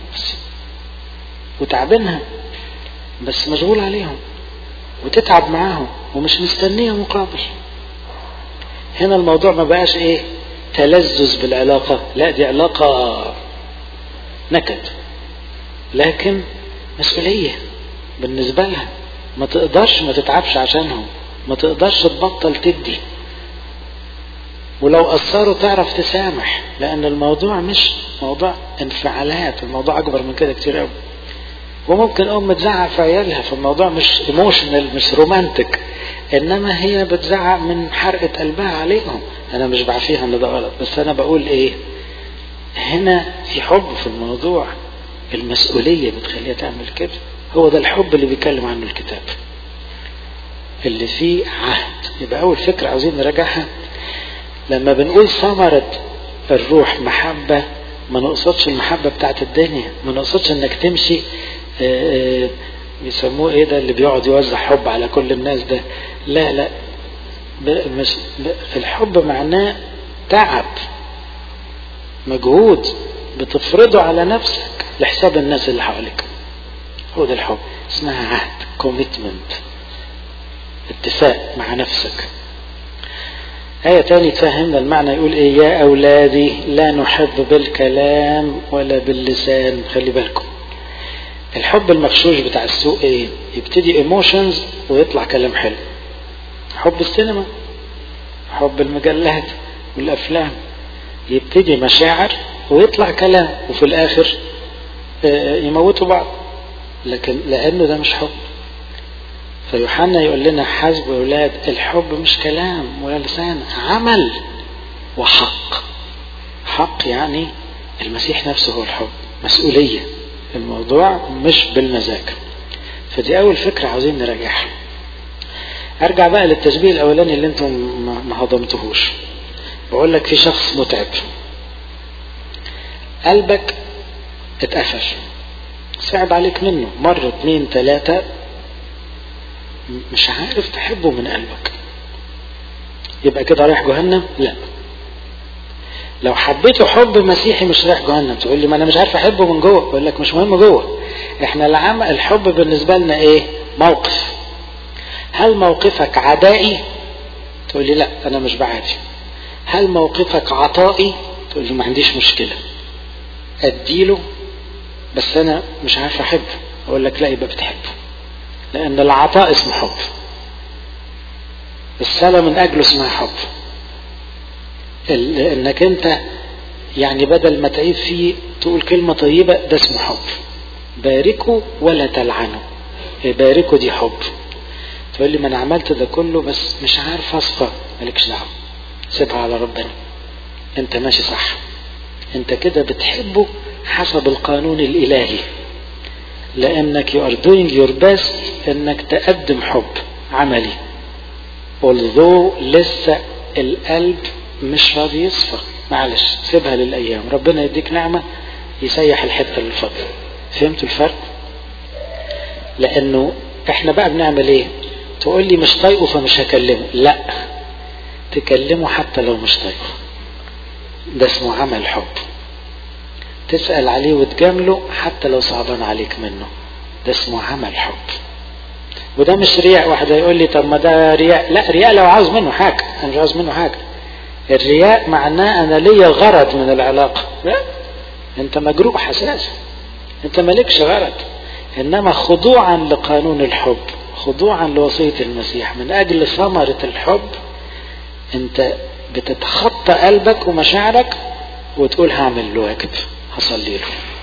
وتعبينها بس مشغول عليهم وتتعب معاهم ومش مستنيه مقابل هنا الموضوع ما بقاش ايه تلذذ بالعلاقه لا دي علاقه نكد لكن مسؤوليه بالنسبه لها ما تقدرش ما تتعبش عشانهم ما تقدرش تبطل تدي ولو قصروا تعرف تسامح لان الموضوع مش موضوع انفعالات الموضوع اكبر من كده كتير قوي وممكن ام تزعق في عيالها فالموضوع مش ايموشنال مش رومانتك انما هي بتزعق من حرقة قلبها عليهم انا مش بعفيها ان ده غلط بس انا بقول ايه هنا في حب في الموضوع المسؤولية بتخليها تعمل كده هو ده الحب اللي بيتكلم عنه الكتاب اللي فيه عهد يبقى اول فكرة عاوزين نراجعها لما بنقول ثمرة الروح محبة ما نقصدش المحبة بتاعت الدنيا ما نقصدش انك تمشي بيسموه ايه ده اللي بيقعد يوزع حب على كل الناس ده لا لا مش الحب معناه تعب مجهود بتفرضه على نفسك لحساب الناس اللي حواليك هو ده الحب اسمها عهد كوميتمنت اتفاق مع نفسك آية تاني تفهمنا المعنى يقول إيه يا أولادي لا نحب بالكلام ولا باللسان خلي بالكم الحب المغشوش بتاع السوق إيه يبتدي ايموشنز ويطلع كلام حلو حب السينما حب المجلات والأفلام يبتدي مشاعر ويطلع كلام وفي الآخر يموتوا بعض لكن لأنه ده مش حب فيوحنا يقول لنا حسب أولاد الحب مش كلام ولا لسان عمل وحق حق يعني المسيح نفسه هو الحب مسؤولية الموضوع مش بالمزاج فدي أول فكرة عاوزين نراجعها أرجع بقى للتشبيه الأولاني اللي أنتم ما هضمتهوش بقول لك في شخص متعب قلبك اتقفل صعب عليك منه مرة اتنين تلاتة مش عارف تحبه من قلبك يبقى كده رايح جهنم لا لو حبيته حب مسيحي مش رايح جهنم تقول لي ما انا مش عارف احبه من جوه اقول لك مش مهم جوه احنا العام الحب بالنسبه لنا ايه موقف هل موقفك عدائي تقول لي لا انا مش بعادي هل موقفك عطائي تقول لي ما عنديش مشكله اديله بس انا مش عارف احبه اقول لك لا يبقى بتحبه لأن العطاء اسمه حب الصلاة من أجله اسمها حب إنك أنت يعني بدل ما تعيب فيه تقول كلمة طيبة ده اسمه حب باركوا ولا تلعنوا باركوا دي حب تقول لي ما أنا عملت ده كله بس مش عارف أصفى مالكش دعوة سيبها على ربنا أنت ماشي صح أنت كده بتحبه حسب القانون الإلهي لانك you are doing your best انك تقدم حب عملي although لسه القلب مش راضي يصفى معلش سيبها للايام ربنا يديك نعمه يسيح الحته اللي فاضله فهمتوا الفرق لانه احنا بقى بنعمل ايه تقول لي مش طايقه فمش هكلمه لا تكلمه حتى لو مش طايقه ده اسمه عمل حب تسأل عليه وتجامله حتى لو صعبان عليك منه ده اسمه عمل حب وده مش رياء واحد يقول لي طب ما ده رياء لا رياء لو عاوز منه حاجة أنا مش عاوز منه حاجة الرياء معناه أنا ليا غرض من العلاقة لا أنت مجروح أساسا أنت مالكش غرض إنما خضوعا لقانون الحب خضوعا لوصية المسيح من أجل ثمرة الحب أنت بتتخطى قلبك ومشاعرك وتقول هعمل له واجب هصلي له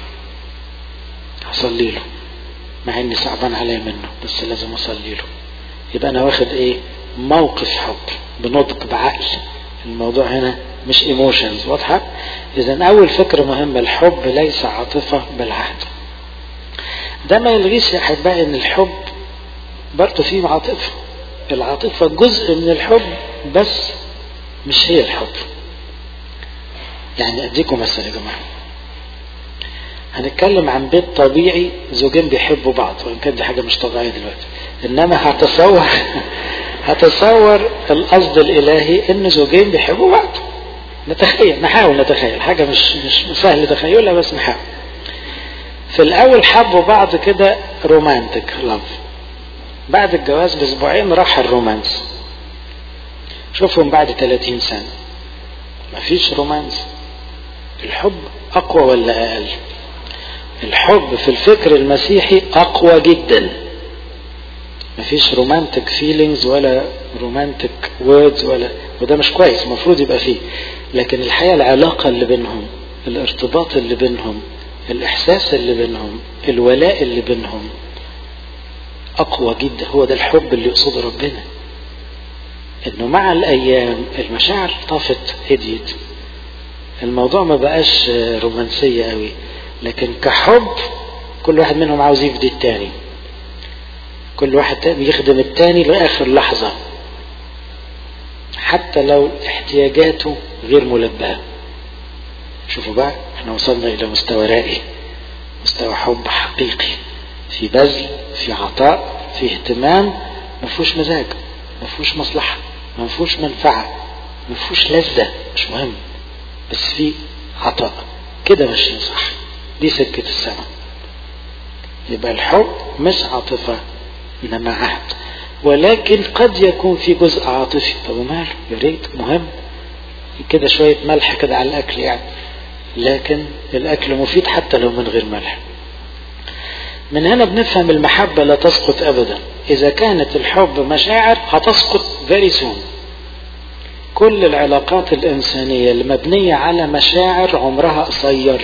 هصلي له مع اني صعبان عليا منه بس لازم اصلي له يبقى انا واخد ايه موقف حب بنضج بعقل الموضوع هنا مش ايموشنز واضحه اذا اول فكره مهمه الحب ليس عاطفه بالعهد ده ما يلغيش يا احبائي ان الحب برضه فيه عاطفه العاطفه جزء من الحب بس مش هي الحب يعني اديكم مثل يا جماعه هنتكلم عن بيت طبيعي زوجين بيحبوا بعض وان كان دي حاجه مش طبيعيه دلوقتي انما هتصور هتصور القصد الالهي ان زوجين بيحبوا بعض نتخيل نحاول نتخيل حاجة مش مش سهل تخيلها بس نحاول في الاول حبوا بعض كده رومانتك لاف بعد الجواز باسبوعين راح الرومانس شوفهم بعد 30 سنة مفيش رومانس الحب اقوى ولا اقل الحب في الفكر المسيحي اقوى جدا مفيش رومانتك فيلينجز ولا رومانتك ووردز ولا وده مش كويس المفروض يبقى فيه لكن الحقيقه العلاقه اللي بينهم الارتباط اللي بينهم الاحساس اللي بينهم الولاء اللي بينهم اقوى جدا هو ده الحب اللي يقصده ربنا انه مع الايام المشاعر طفت هديت الموضوع ما بقاش رومانسيه قوي لكن كحب كل واحد منهم عاوز يفدي التاني كل واحد تاني يخدم التاني لآخر لحظة حتى لو احتياجاته غير ملباة شوفوا بقى احنا وصلنا إلى مستوى رائي مستوى حب حقيقي في بذل في عطاء في اهتمام ما فيهوش مزاج ما فيهوش مصلحة ما فيهوش منفعة ما فيهوش لذة مش مهم بس في عطاء كده ماشيين صح دي سكة السماء يبقى الحب مش عاطفة إنما عهد ولكن قد يكون في جزء عاطفي طب وماله يا ريت مهم كده شوية ملح كده على الأكل يعني لكن الأكل مفيد حتى لو من غير ملح من هنا بنفهم المحبة لا تسقط أبدا إذا كانت الحب مشاعر هتسقط very soon كل العلاقات الإنسانية المبنية على مشاعر عمرها قصير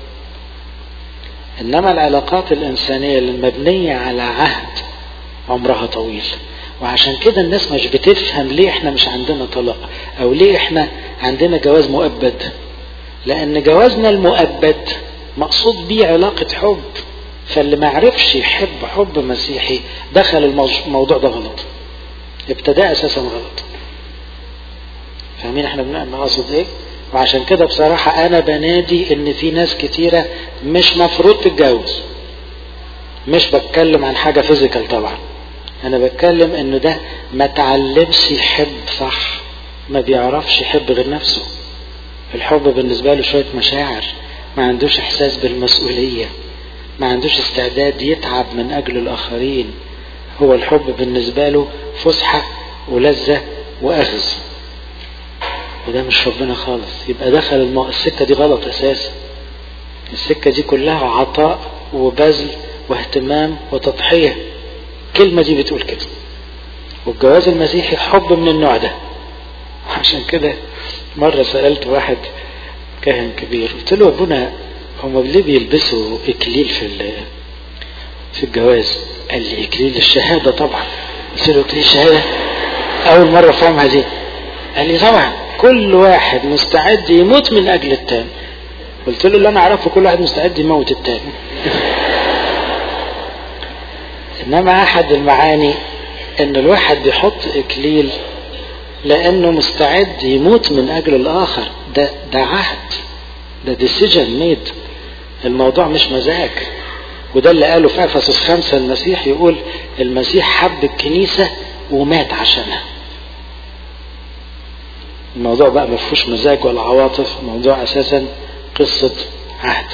إنما العلاقات الإنسانية المبنية على عهد عمرها طويل وعشان كده الناس مش بتفهم ليه احنا مش عندنا طلاق او ليه احنا عندنا جواز مؤبد لان جوازنا المؤبد مقصود بيه علاقة حب فاللي ما عرفش يحب حب مسيحي دخل الموضوع ده غلط ابتداء اساسا غلط فاهمين احنا بنقصد ايه وعشان كده بصراحة انا بنادي ان في ناس كتيرة مش مفروض تتجوز مش بتكلم عن حاجة فيزيكال طبعا انا بتكلم انه ده ما تعلمش يحب صح ما بيعرفش يحب غير نفسه الحب بالنسبة له شوية مشاعر ما عندوش احساس بالمسؤولية ما عندوش استعداد يتعب من اجل الاخرين هو الحب بالنسبة له فسحة ولذة واخذ وده مش ربنا خالص يبقى دخل المو... السكة دي غلط اساسا السكة دي كلها عطاء وبذل واهتمام وتضحية الكلمة دي بتقول كده والجواز المسيحي حب من النوع ده عشان كده مرة سألت واحد كاهن كبير قلت له ابونا هم ليه بيلبسوا اكليل في في الجواز قال لي اكليل الشهادة طبعا قلت له اكليل الشهادة اول مرة فاهمها دي قال لي طبعا كل واحد مستعد يموت من اجل التاني قلت له اللي انا اعرفه كل واحد مستعد يموت التاني انما احد المعاني ان الواحد بيحط اكليل لانه مستعد يموت من اجل الاخر ده ده عهد ده ديسيجن ميد الموضوع مش مزاج وده اللي قاله في افسس خمسة المسيح يقول المسيح حب الكنيسة ومات عشانها الموضوع بقى ما فيهوش مزاج ولا عواطف الموضوع اساسا قصة عهد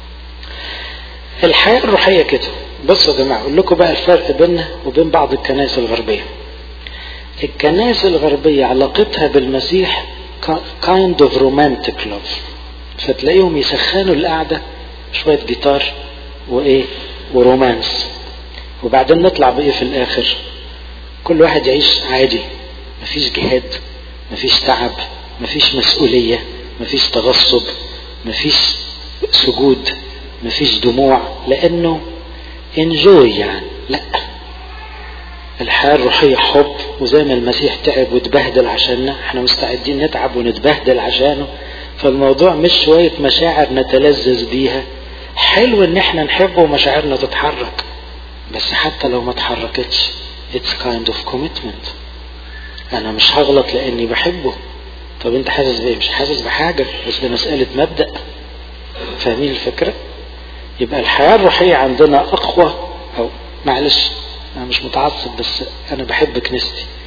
الحياة الروحية كده بصوا يا جماعة أقول لكم بقى الفرق بيننا وبين بعض الكنائس الغربية الكنائس الغربية علاقتها بالمسيح kind of romantic love فتلاقيهم يسخنوا القعدة شوية جيتار وإيه ورومانس وبعدين نطلع بإيه في الآخر كل واحد يعيش عادي مفيش جهاد مفيش تعب مفيش مسؤولية مفيش تغصب مفيش سجود مفيش دموع لأنه انجوي يعني لا الحياة الروحية حب وزي ما المسيح تعب وتبهدل عشاننا احنا مستعدين نتعب ونتبهدل عشانه فالموضوع مش شوية مشاعر نتلذذ بيها حلو ان احنا نحبه ومشاعرنا تتحرك بس حتى لو ما اتحركتش it's kind of commitment انا مش هغلط لاني بحبه طب انت حاسس بايه مش حاسس بحاجة بس ده مسألة مبدأ فاهمين الفكرة يبقى الحياة الروحية عندنا اقوى او معلش انا مش متعصب بس انا بحب كنيستي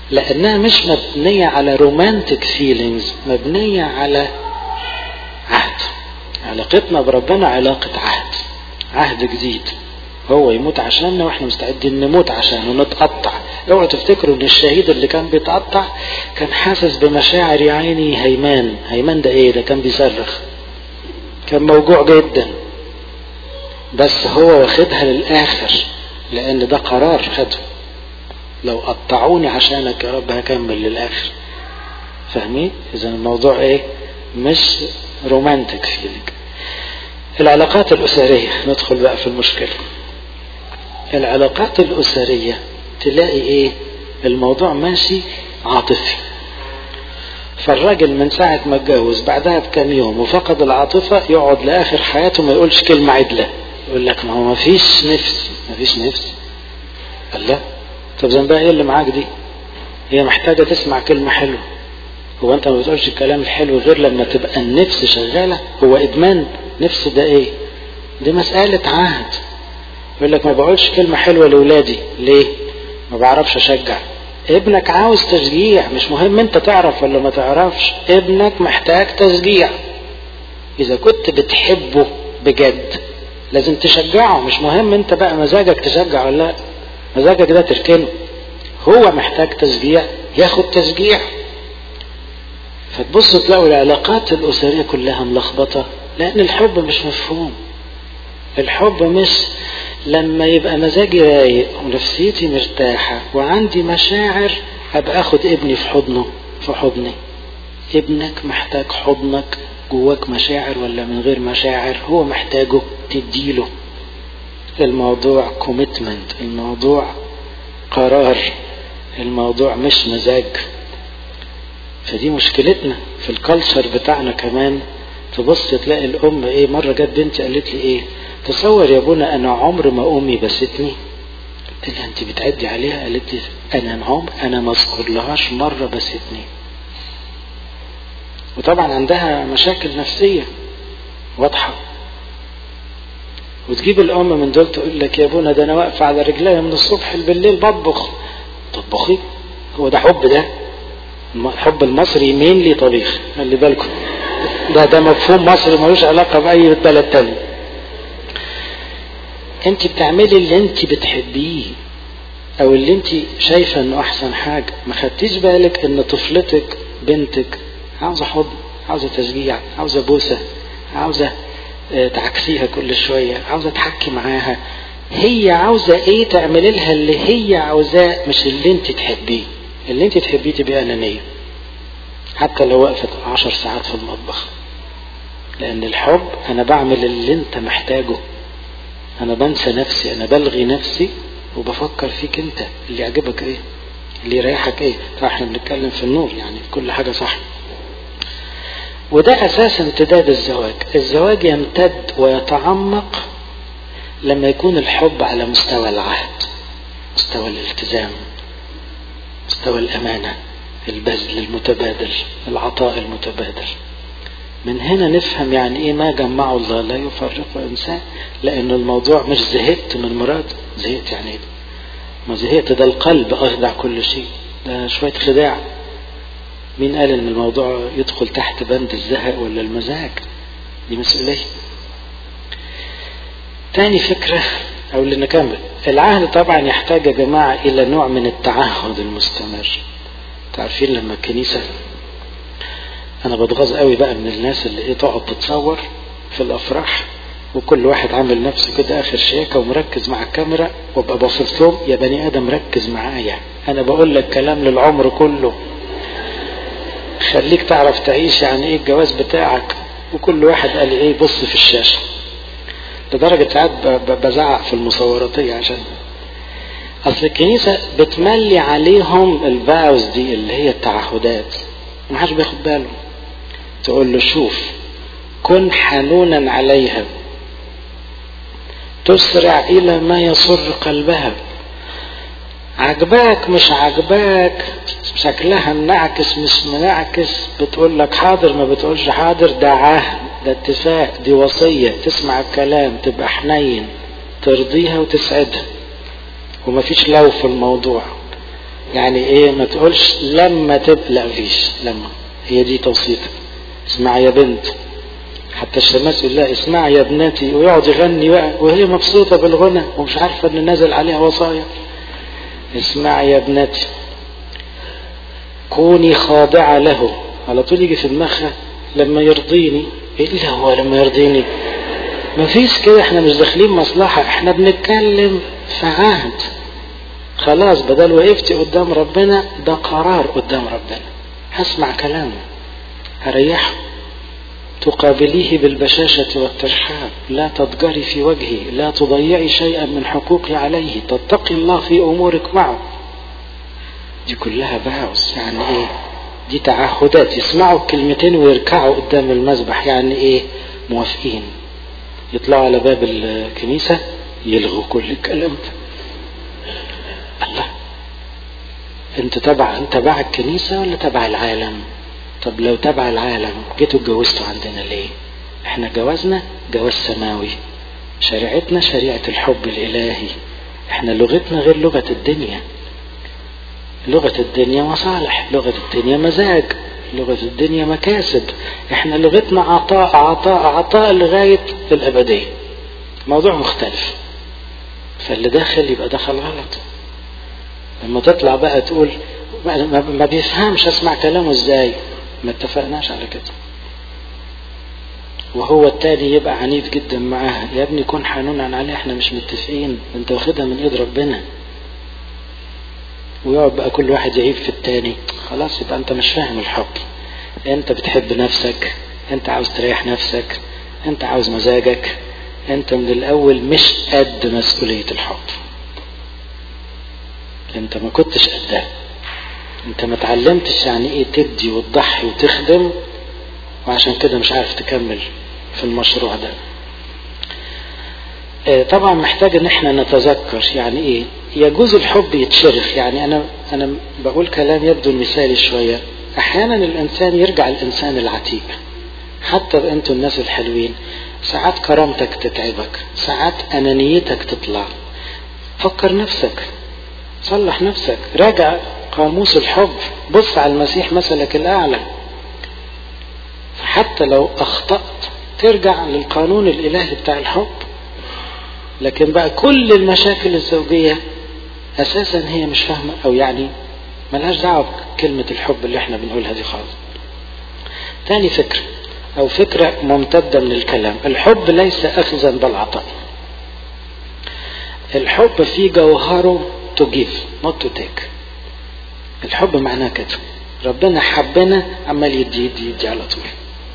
لأنها مش مبنية على رومانتك فيلينجز مبنية على عهد علاقتنا بربنا علاقة عهد عهد جديد هو يموت عشاننا واحنا مستعدين نموت عشانه نتقطع اوعوا تفتكروا ان الشهيد اللي كان بيتقطع كان حاسس بمشاعر يا عيني هيمان هيمان ده ايه ده كان بيصرخ كان موجوع جدا بس هو واخدها للاخر لان ده قرار خده لو قطعوني عشانك يا رب هكمل للاخر فاهمين اذا الموضوع ايه مش رومانتك فيلينج العلاقات الاسريه ندخل بقى في المشكله العلاقات الاسريه تلاقي ايه الموضوع ماشي عاطفي فالراجل من ساعة ما اتجوز بعدها بكام يوم وفقد العاطفة يقعد لآخر حياته ما يقولش كلمة عدلة يقول لك ما هو ما فيش نفس ما فيش نفس قال لا طب ذنبها ايه اللي معاك دي هي محتاجة تسمع كلمة حلوة هو انت ما بتقولش الكلام الحلو غير لما تبقى النفس شغالة هو ادمان نفس ده ايه دي مسألة عهد يقول لك ما بقولش كلمة حلوة لولادي ليه ما بعرفش اشجع ابنك عاوز تشجيع مش مهم انت تعرف ولا ما تعرفش ابنك محتاج تشجيع اذا كنت بتحبه بجد لازم تشجعه مش مهم انت بقى مزاجك تشجع ولا لا مزاجك ده تركنه هو محتاج تشجيع ياخد تشجيع فتبص تلاقوا العلاقات الأسرية كلها ملخبطة لأن الحب مش مفهوم الحب مش لما يبقى مزاجي رايق ونفسيتي مرتاحة وعندي مشاعر أبقى أخد ابني في حضنه في حضني ابنك محتاج حضنك جواك مشاعر ولا من غير مشاعر هو محتاجه تديله الموضوع كوميتمنت الموضوع قرار الموضوع مش مزاج فدي مشكلتنا في الكالتشر بتاعنا كمان تبص تلاقي الام ايه مره جت بنتي قالت لي ايه تصور يا ابونا انا عمر ما امي بستني قلت لها انت بتعدي عليها قالت لي انا عمر انا ما اذكر لهاش مره بستني وطبعا عندها مشاكل نفسيه واضحه وتجيب الام من دول تقول لك يا ابونا ده انا واقفه على رجليا من الصبح بالليل بطبخ تطبخي هو ده حب ده الحب المصري مين لي طبيخ خلي بالكم ده ده مفهوم مصري ملوش علاقه باي بلد تاني انت بتعملي اللي انت بتحبيه او اللي انت شايفه انه احسن حاجه ما خدتيش بالك ان طفلتك بنتك عاوزه حضن عاوزه تشجيع عاوزه بوسه عاوزه تعكسيها كل شويه عاوزه تحكي معاها هي عاوزه ايه تعملي لها اللي هي عاوزاه مش اللي انت تحبيه اللي انت تحبيه تبقى انانيه حتى لو وقفت عشر ساعات في المطبخ لان الحب انا بعمل اللي انت محتاجه انا بنسى نفسي انا بلغي نفسي وبفكر فيك انت اللي يعجبك ايه اللي يريحك ايه فاحنا بنتكلم في النور يعني في كل حاجه صح وده اساس امتداد الزواج الزواج يمتد ويتعمق لما يكون الحب على مستوى العهد مستوى الالتزام مستوى الامانه البذل المتبادل العطاء المتبادل من هنا نفهم يعني ايه ما جمعه الله لا يفرق انسان لان الموضوع مش زهقت من مراد زهقت يعني ايه ما زهقت ده القلب اخدع كل شيء ده شويه خداع مين قال ان الموضوع يدخل تحت بند الزهق ولا المزاج دي مسؤوليه تاني فكره او اللي نكمل العهد طبعا يحتاج يا جماعه الى نوع من التعهد المستمر تعرفين لما الكنيسه انا بتغاظ قوي بقى من الناس اللي ايه تقعد تتصور في الافراح وكل واحد عامل نفسه كده اخر شياكه ومركز مع الكاميرا وابقى باصص لهم يا بني ادم ركز معايا انا بقول لك كلام للعمر كله خليك تعرف تعيش يعني ايه الجواز بتاعك وكل واحد قال ايه بص في الشاشه لدرجه ساعات بزعق في المصوراتيه عشان اصل الكنيسه بتملي عليهم الفاوز دي اللي هي التعهدات ما حدش بياخد باله تقول له شوف كن حنونا عليها تسرع الى ما يسر قلبها عجباك مش عجباك شكلها منعكس مش منعكس بتقول لك حاضر ما بتقولش حاضر ده عهد ده اتفاق دي وصية تسمع الكلام تبقى حنين ترضيها وتسعدها ومفيش لو في الموضوع يعني ايه ما تقولش لما تبقى لا مفيش لما هي دي توصيتك اسمع يا بنت حتى الشماس يقول لها اسمع يا ابنتي ويقعد يغني بقى وهي مبسوطة بالغنى ومش عارفة ان نزل عليها وصايا اسمع يا ابنتي كوني خاضعة له على طول يجي في دماغها لما يرضيني ايه اللي هو لما يرضيني مفيش كده احنا مش داخلين مصلحة احنا بنتكلم في عهد خلاص بدل وقفتي قدام ربنا ده قرار قدام ربنا هسمع كلامه هريحه تقابليه بالبشاشة والترحاب لا تضجري في وجهه لا تضيعي شيئا من حقوقي عليه تتقي الله في أمورك معه دي كلها باوس يعني ايه دي تعهدات يسمعوا الكلمتين ويركعوا قدام المذبح يعني ايه موافقين يطلعوا على باب الكنيسة يلغوا كل الكلام ده الله انت تبع انت تبع الكنيسة ولا تبع العالم طب لو تبع العالم جيتوا اتجوزتوا عندنا ليه احنا جوازنا جواز سماوي شريعتنا شريعة الحب الالهي احنا لغتنا غير لغة الدنيا لغة الدنيا مصالح لغة الدنيا مزاج لغة الدنيا مكاسب احنا لغتنا عطاء عطاء عطاء لغاية الأبدية موضوع مختلف فاللي داخل يبقى دخل غلط لما تطلع بقى تقول ما بيفهمش اسمع كلامه ازاي ما اتفقناش على كده وهو التاني يبقى عنيف جدا معاها يا ابني كن حنونا عليه احنا مش متفقين انت واخدها من ايد ربنا ويقعد بقى كل واحد يعيب في التاني خلاص يبقى انت مش فاهم الحب انت بتحب نفسك انت عاوز تريح نفسك انت عاوز مزاجك انت من الاول مش قد مسؤولية الحب انت ما كنتش قدها انت ما اتعلمتش يعني ايه تدي وتضحي وتخدم وعشان كده مش عارف تكمل في المشروع ده اه طبعا محتاج ان احنا نتذكر يعني ايه يجوز الحب يتشرخ يعني انا انا بقول كلام يبدو مثالي شويه احيانا الانسان يرجع الانسان العتيق حتى انتوا الناس الحلوين ساعات كرامتك تتعبك ساعات انانيتك تطلع فكر نفسك صلح نفسك راجع قاموس الحب بص على المسيح مثلك الاعلى فحتى لو اخطأت ترجع للقانون الالهي بتاع الحب لكن بقى كل المشاكل الزوجية اساسا هي مش فاهمة او يعني ملهاش دعوة بكلمة الحب اللي احنا بنقولها دي خالص تاني فكرة او فكرة ممتدة من الكلام الحب ليس اخذا بل عطاء الحب في جوهره to give not to take الحب معناه كده ربنا حبنا عمال يدي يدي يدي على طول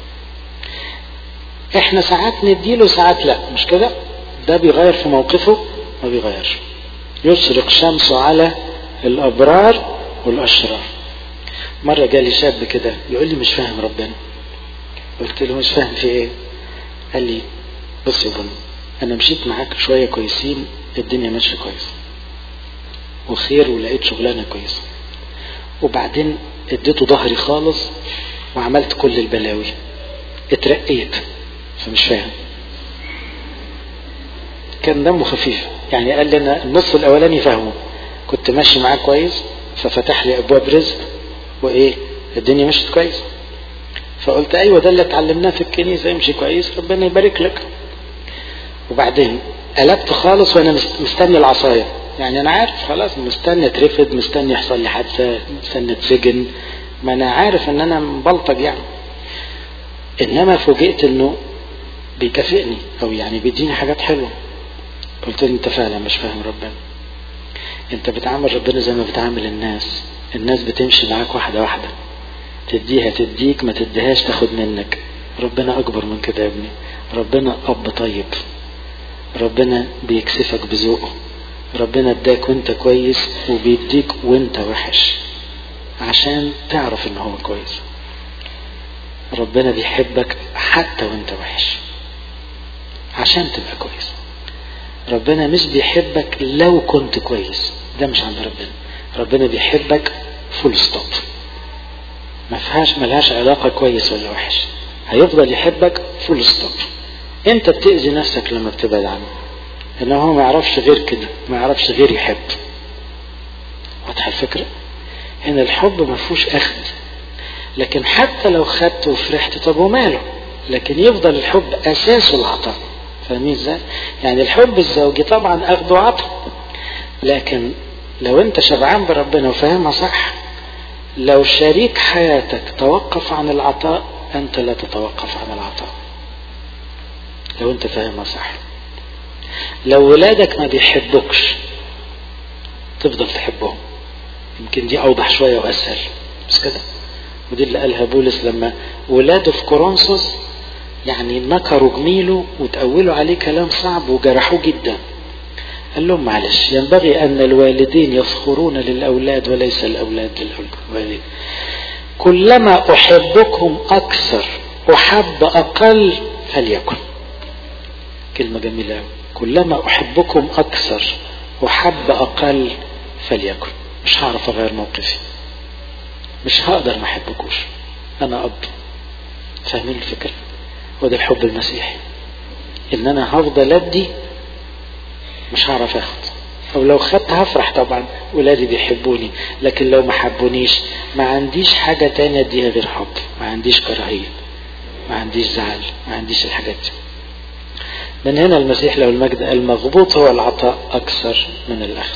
احنا ساعات نديله ساعات لا مش كده ده بيغير في موقفه ما بيغيرش يشرق شمسه على الابرار والاشرار مره جالي شاب كده يقول لي مش فاهم ربنا قلت له مش فاهم في ايه قال لي بص يا بني انا مشيت معاك شويه كويسين الدنيا ماشيه كويس وخير ولقيت شغلانه كويسه وبعدين اديته ظهري خالص وعملت كل البلاوي اترقيت فمش فاهم كان دمه خفيف يعني قال لي انا النص الاولاني فاهمه كنت ماشي معاه كويس ففتح لي ابواب رزق وايه الدنيا مشيت كويس فقلت ايوه ده اللي اتعلمناه في الكنيسه امشي كويس ربنا يبارك لك وبعدين قلبت خالص وانا مستني العصايه يعني انا عارف خلاص مستني اترفد مستني يحصل لي حادثه مستني اتسجن ما انا عارف ان انا مبلطج يعني انما فوجئت انه بيكافئني او يعني بيديني حاجات حلوه قلت له انت فعلا مش فاهم ربنا انت بتعامل ربنا زي ما بتعامل الناس الناس بتمشي معاك واحدة واحدة تديها تديك ما تديهاش تاخد منك ربنا اكبر من كده يا ابني ربنا اب طيب ربنا بيكسفك بذوقه ربنا اداك وانت كويس وبيديك وانت وحش عشان تعرف ان هو كويس ربنا بيحبك حتى وانت وحش عشان تبقى كويس ربنا مش بيحبك لو كنت كويس ده مش عند ربنا ربنا بيحبك فول ستوب ما فيهاش ملهاش علاقة كويس ولا وحش هيفضل يحبك فول ستوب انت بتأذي نفسك لما بتبعد عنه انه هو ما يعرفش غير كده ما يعرفش غير يحب واضحة الفكرة هنا الحب ما فيهوش اخذ لكن حتى لو خدت وفرحت طب وماله لكن يفضل الحب اساسه العطاء فاهمين ازاي يعني الحب الزوجي طبعا اخذ وعطاء لكن لو انت شبعان بربنا وفاهمها صح لو شريك حياتك توقف عن العطاء انت لا تتوقف عن العطاء لو انت فاهمها صح لو ولادك ما بيحبوكش تفضل تحبهم يمكن دي اوضح شويه واسهل بس كده ودي اللي قالها بولس لما ولاده في كورنثوس يعني نكروا جميله وتأولوا عليه كلام صعب وجرحوه جدا قال لهم معلش ينبغي أن الوالدين يفخرون للأولاد وليس الأولاد للوالدين كلما أحبكم أكثر أحب أقل فليكن كلمة جميلة أوي كلما أحبكم أكثر أحب أقل فليكن مش هعرف أغير موقفي مش هقدر ما أحبكوش أنا أب فاهمين الفكرة وده الحب المسيحي إن أنا هفضل أدي مش هعرف أخد أو لو خدت هفرح طبعا ولادي بيحبوني لكن لو ما حبونيش ما عنديش حاجة تانية أديها غير حب ما عنديش كراهية ما عنديش زعل ما عنديش الحاجات دي من هنا المسيح له المجد المغبوط هو العطاء أكثر من الأخذ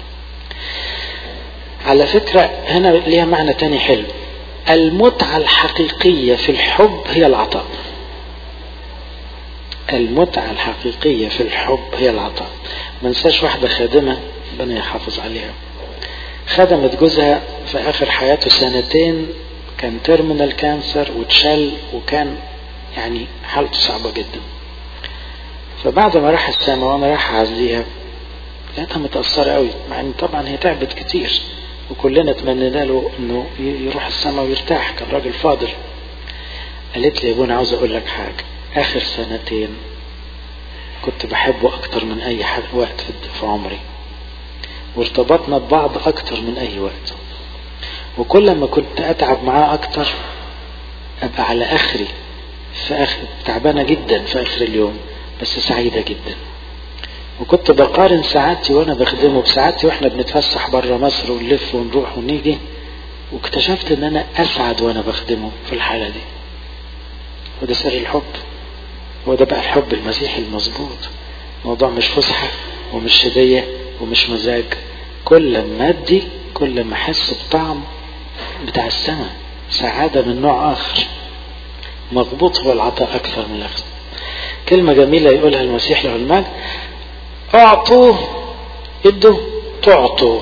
على فكرة هنا ليها معنى تاني حلو المتعة الحقيقية في الحب هي العطاء المتعة الحقيقية في الحب هي العطاء ما ننساش واحدة خادمة ربنا يحافظ عليها خدمت جوزها في آخر حياته سنتين كان تيرمينال كانسر واتشل وكان يعني حالته صعبة جدا فبعد ما راح السما وانا راح اعزيها لقيتها متأثرة قوي مع ان طبعا هي تعبت كتير وكلنا تمنينا له انه يروح السما ويرتاح كان راجل فاضل قالت لي يا ابونا عاوز اقول لك حاجة اخر سنتين كنت بحبه اكتر من اي حد وقت في عمري وارتبطنا ببعض اكتر من اي وقت وكل ما كنت اتعب معاه اكتر ابقى على اخري في اخر تعبانة جدا في اخر اليوم بس سعيدة جدا وكنت بقارن سعادتي وانا بخدمه بسعادتي واحنا بنتفسح بره مصر ونلف ونروح ونيجي واكتشفت ان انا اسعد وانا بخدمه في الحالة دي وده سر الحب وده بقى الحب المسيحي المظبوط الموضوع مش فسحة ومش هدية ومش مزاج كل ما ادي كل ما احس بطعم بتاع السماء سعادة من نوع اخر مضبوط هو العطاء اكثر من الاخذ كلمة جميلة يقولها المسيح له المجد اعطوا ادوا تعطوا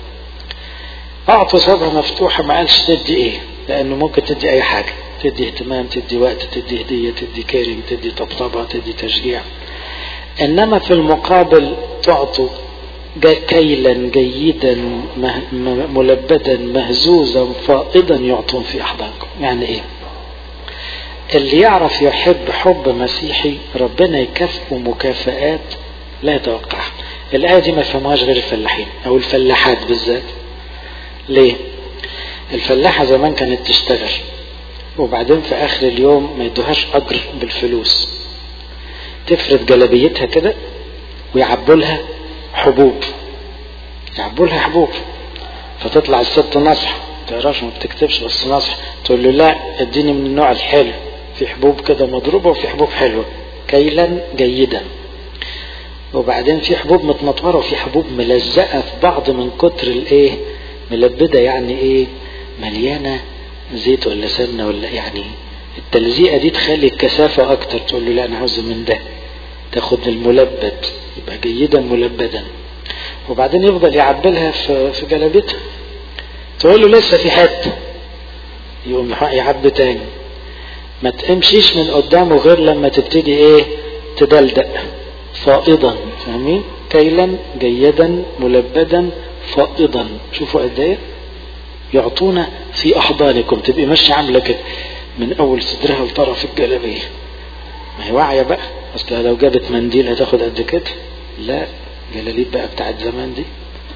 اعطوا صدها مفتوحة ما قالش تدي ايه لانه ممكن تدي اي حاجة تدي اهتمام تدي وقت تدي هدية تدي كيرنج تدي طبطبة تدي تشجيع انما في المقابل تعطوا كيلا جيدا ملبدا مهزوزا فائضا يعطون في احضانكم يعني ايه اللي يعرف يحب حب مسيحي ربنا يكافئه مكافآت لا يتوقعها الآية دي ما يفهمهاش غير الفلاحين أو الفلاحات بالذات ليه؟ الفلاحة زمان كانت تشتغل وبعدين في آخر اليوم ما يدوهاش أجر بالفلوس تفرد جلبيتها كده ويعبوا لها حبوب يعبوا لها حبوب فتطلع الست نصح تعرفش ما بتكتبش بس نصح تقول له لا اديني من النوع الحلو في حبوب كده مضروبة وفي حبوب حلوة كيلا جيدا وبعدين في حبوب متنطورة وفي حبوب ملزقة في بعض من كتر الايه ملبدة يعني ايه مليانة زيت ولا سمنة ولا يعني التلزيقة دي تخلي الكثافة اكتر تقول له لا انا عاوز من ده تاخد الملبد يبقى جيدا ملبدا وبعدين يفضل يعبلها في في جلبتها تقول له لسه في حته يقوم يعبي تاني ما تمشيش من قدامه غير لما تبتدي ايه تدلدق فائضا فاهمين كيلا جيدا ملبدا فائضا شوفوا قد ايه يعطونا في احضانكم تبقي ماشيه عامله كده من اول صدرها لطرف الجلابيه ما هي واعيه بقى اصل لو جابت منديل هتاخد قد كده لا جلاليب بقى بتاعت زمان دي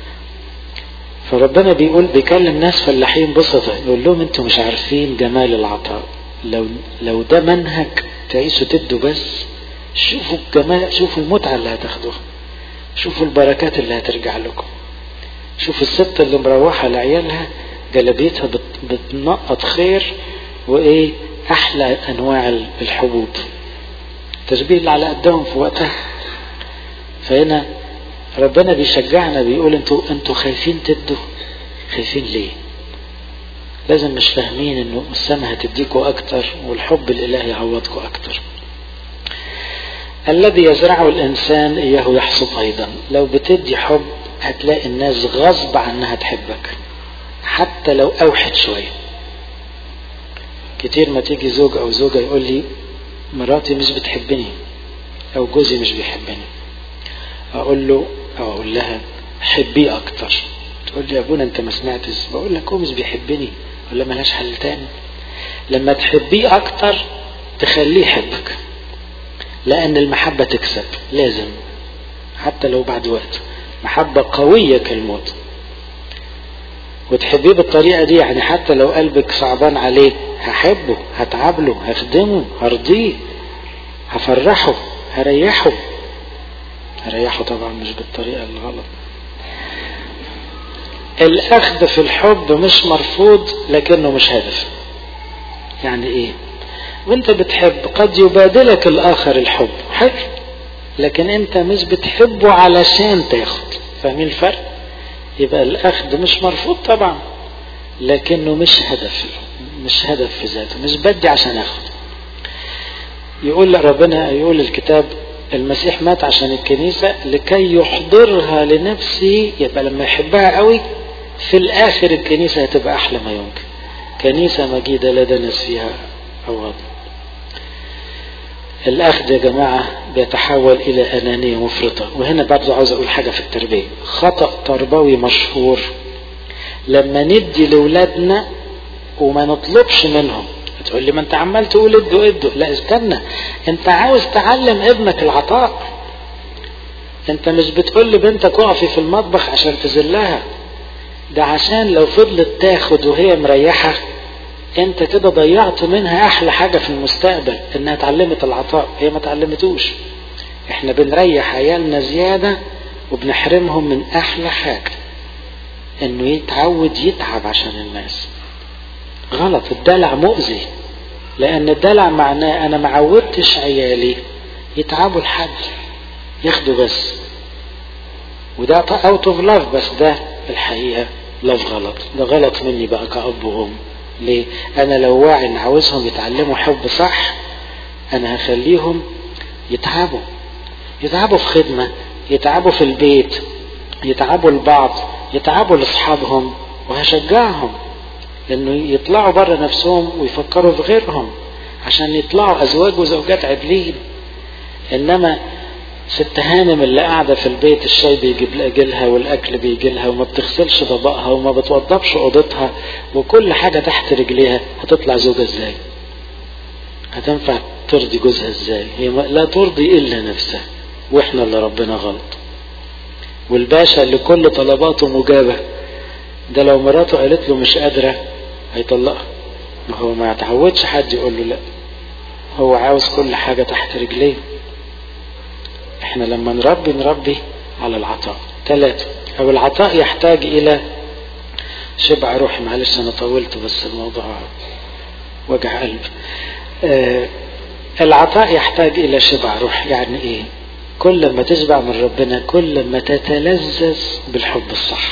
فربنا بيقول بيكلم ناس فلاحين بسطة يقول لهم انتوا مش عارفين جمال العطاء لو لو ده منهج تعيشوا تدوا بس شوفوا الجمال شوفوا المتعة اللي هتاخدوها شوفوا البركات اللي هترجع لكم شوفوا الست اللي مروحة لعيالها جلابيتها بتنقط خير وايه احلى انواع الحبوب التشبيه اللي على قدهم في وقتها فهنا ربنا بيشجعنا بيقول انتوا انتوا خايفين تدوا خايفين ليه لازم مش فاهمين انه السماء هتديكوا اكتر والحب الالهي يعوضكوا اكتر الذي يزرعه الانسان اياه يحصد ايضا لو بتدي حب هتلاقي الناس غصب عنها تحبك حتى لو اوحد شويه كتير ما تيجي زوج او زوجه يقول لي مراتي مش بتحبني او جوزي مش بيحبني اقول له او اقول لها حبيه اكتر تقول لي يا ابونا انت ما سمعتش بقول لك هو مش بيحبني ولا ملهاش حل تاني لما تحبيه اكتر تخليه يحبك لان المحبة تكسب لازم حتى لو بعد وقت محبة قوية كالموت وتحبيه بالطريقة دي يعني حتى لو قلبك صعبان عليه هحبه هتعب له هخدمه هرضيه هفرحه هريحه هريحه طبعا مش بالطريقة الغلط الأخذ في الحب مش مرفوض لكنه مش هدف يعني إيه وانت بتحب قد يبادلك الآخر الحب حلو لكن انت مش بتحبه علشان تاخد فاهمين الفرق يبقى الأخذ مش مرفوض طبعا لكنه مش هدف مش هدف في ذاته مش بدي عشان اخد يقول ربنا يقول الكتاب المسيح مات عشان الكنيسة لكي يحضرها لنفسه يبقى لما يحبها قوي في الآخر الكنيسة هتبقى أحلى ما يمكن كنيسة مجيدة لا دنس فيها أوض الأخذ يا جماعة بيتحول إلى أنانية مفرطة وهنا برضه عاوز أقول حاجة في التربية خطأ تربوي مشهور لما ندي لأولادنا وما نطلبش منهم تقول لي ما انت عمال تقول ادوا ادوا لا استنى انت عاوز تعلم ابنك العطاء انت مش بتقول لبنتك اقفي في المطبخ عشان تذلها ده عشان لو فضلت تاخد وهي مريحة انت كده ضيعت منها احلى حاجة في المستقبل انها اتعلمت العطاء هي ما اتعلمتوش احنا بنريح عيالنا زيادة وبنحرمهم من احلى حاجة انه يتعود يتعب عشان الناس غلط الدلع مؤذي لان الدلع معناه انا معودتش عيالي يتعبوا لحد ياخدوا بس وده اوت اوف لاف بس ده الحقيقه لاف غلط ده غلط مني بقى كأب وأم ليه؟ أنا لو واعي إن عاوزهم يتعلموا حب صح أنا هخليهم يتعبوا يتعبوا في خدمة يتعبوا في البيت يتعبوا لبعض يتعبوا لأصحابهم وهشجعهم انه يطلعوا بره نفسهم ويفكروا في غيرهم عشان يطلعوا ازواج وزوجات عدلين انما ست هانم اللي قاعدة في البيت الشاي بيجيب لأجلها والأكل بيجي لها وما بتغسلش طبقها وما بتوضبش أوضتها وكل حاجة تحت رجليها هتطلع زوجة ازاي؟ هتنفع ترضي جوزها ازاي؟ هي لا ترضي إلا نفسها واحنا اللي ربنا غلط والباشا اللي كل طلباته مجابة ده لو مراته قالت له مش قادرة هيطلقها ما هو ما يتعودش حد يقول له لا هو عاوز كل حاجة تحت رجليه احنا لما نربي نربي على العطاء ثلاثة او العطاء يحتاج الى شبع روحي معلش انا طولت بس الموضوع وجع قلب آه العطاء يحتاج الى شبع روح يعني ايه كل ما تشبع من ربنا كل ما تتلذذ بالحب الصح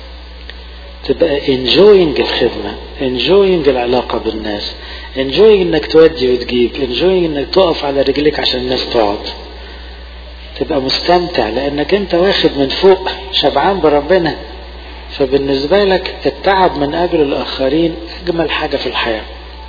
تبقى enjoying الخدمة enjoying العلاقة بالناس enjoying انك تودي وتجيب enjoying انك تقف على رجليك عشان الناس تقعد تبقى مستمتع لانك انت واخد من فوق شبعان بربنا فبالنسبة لك التعب من اجل الاخرين اجمل حاجة في الحياة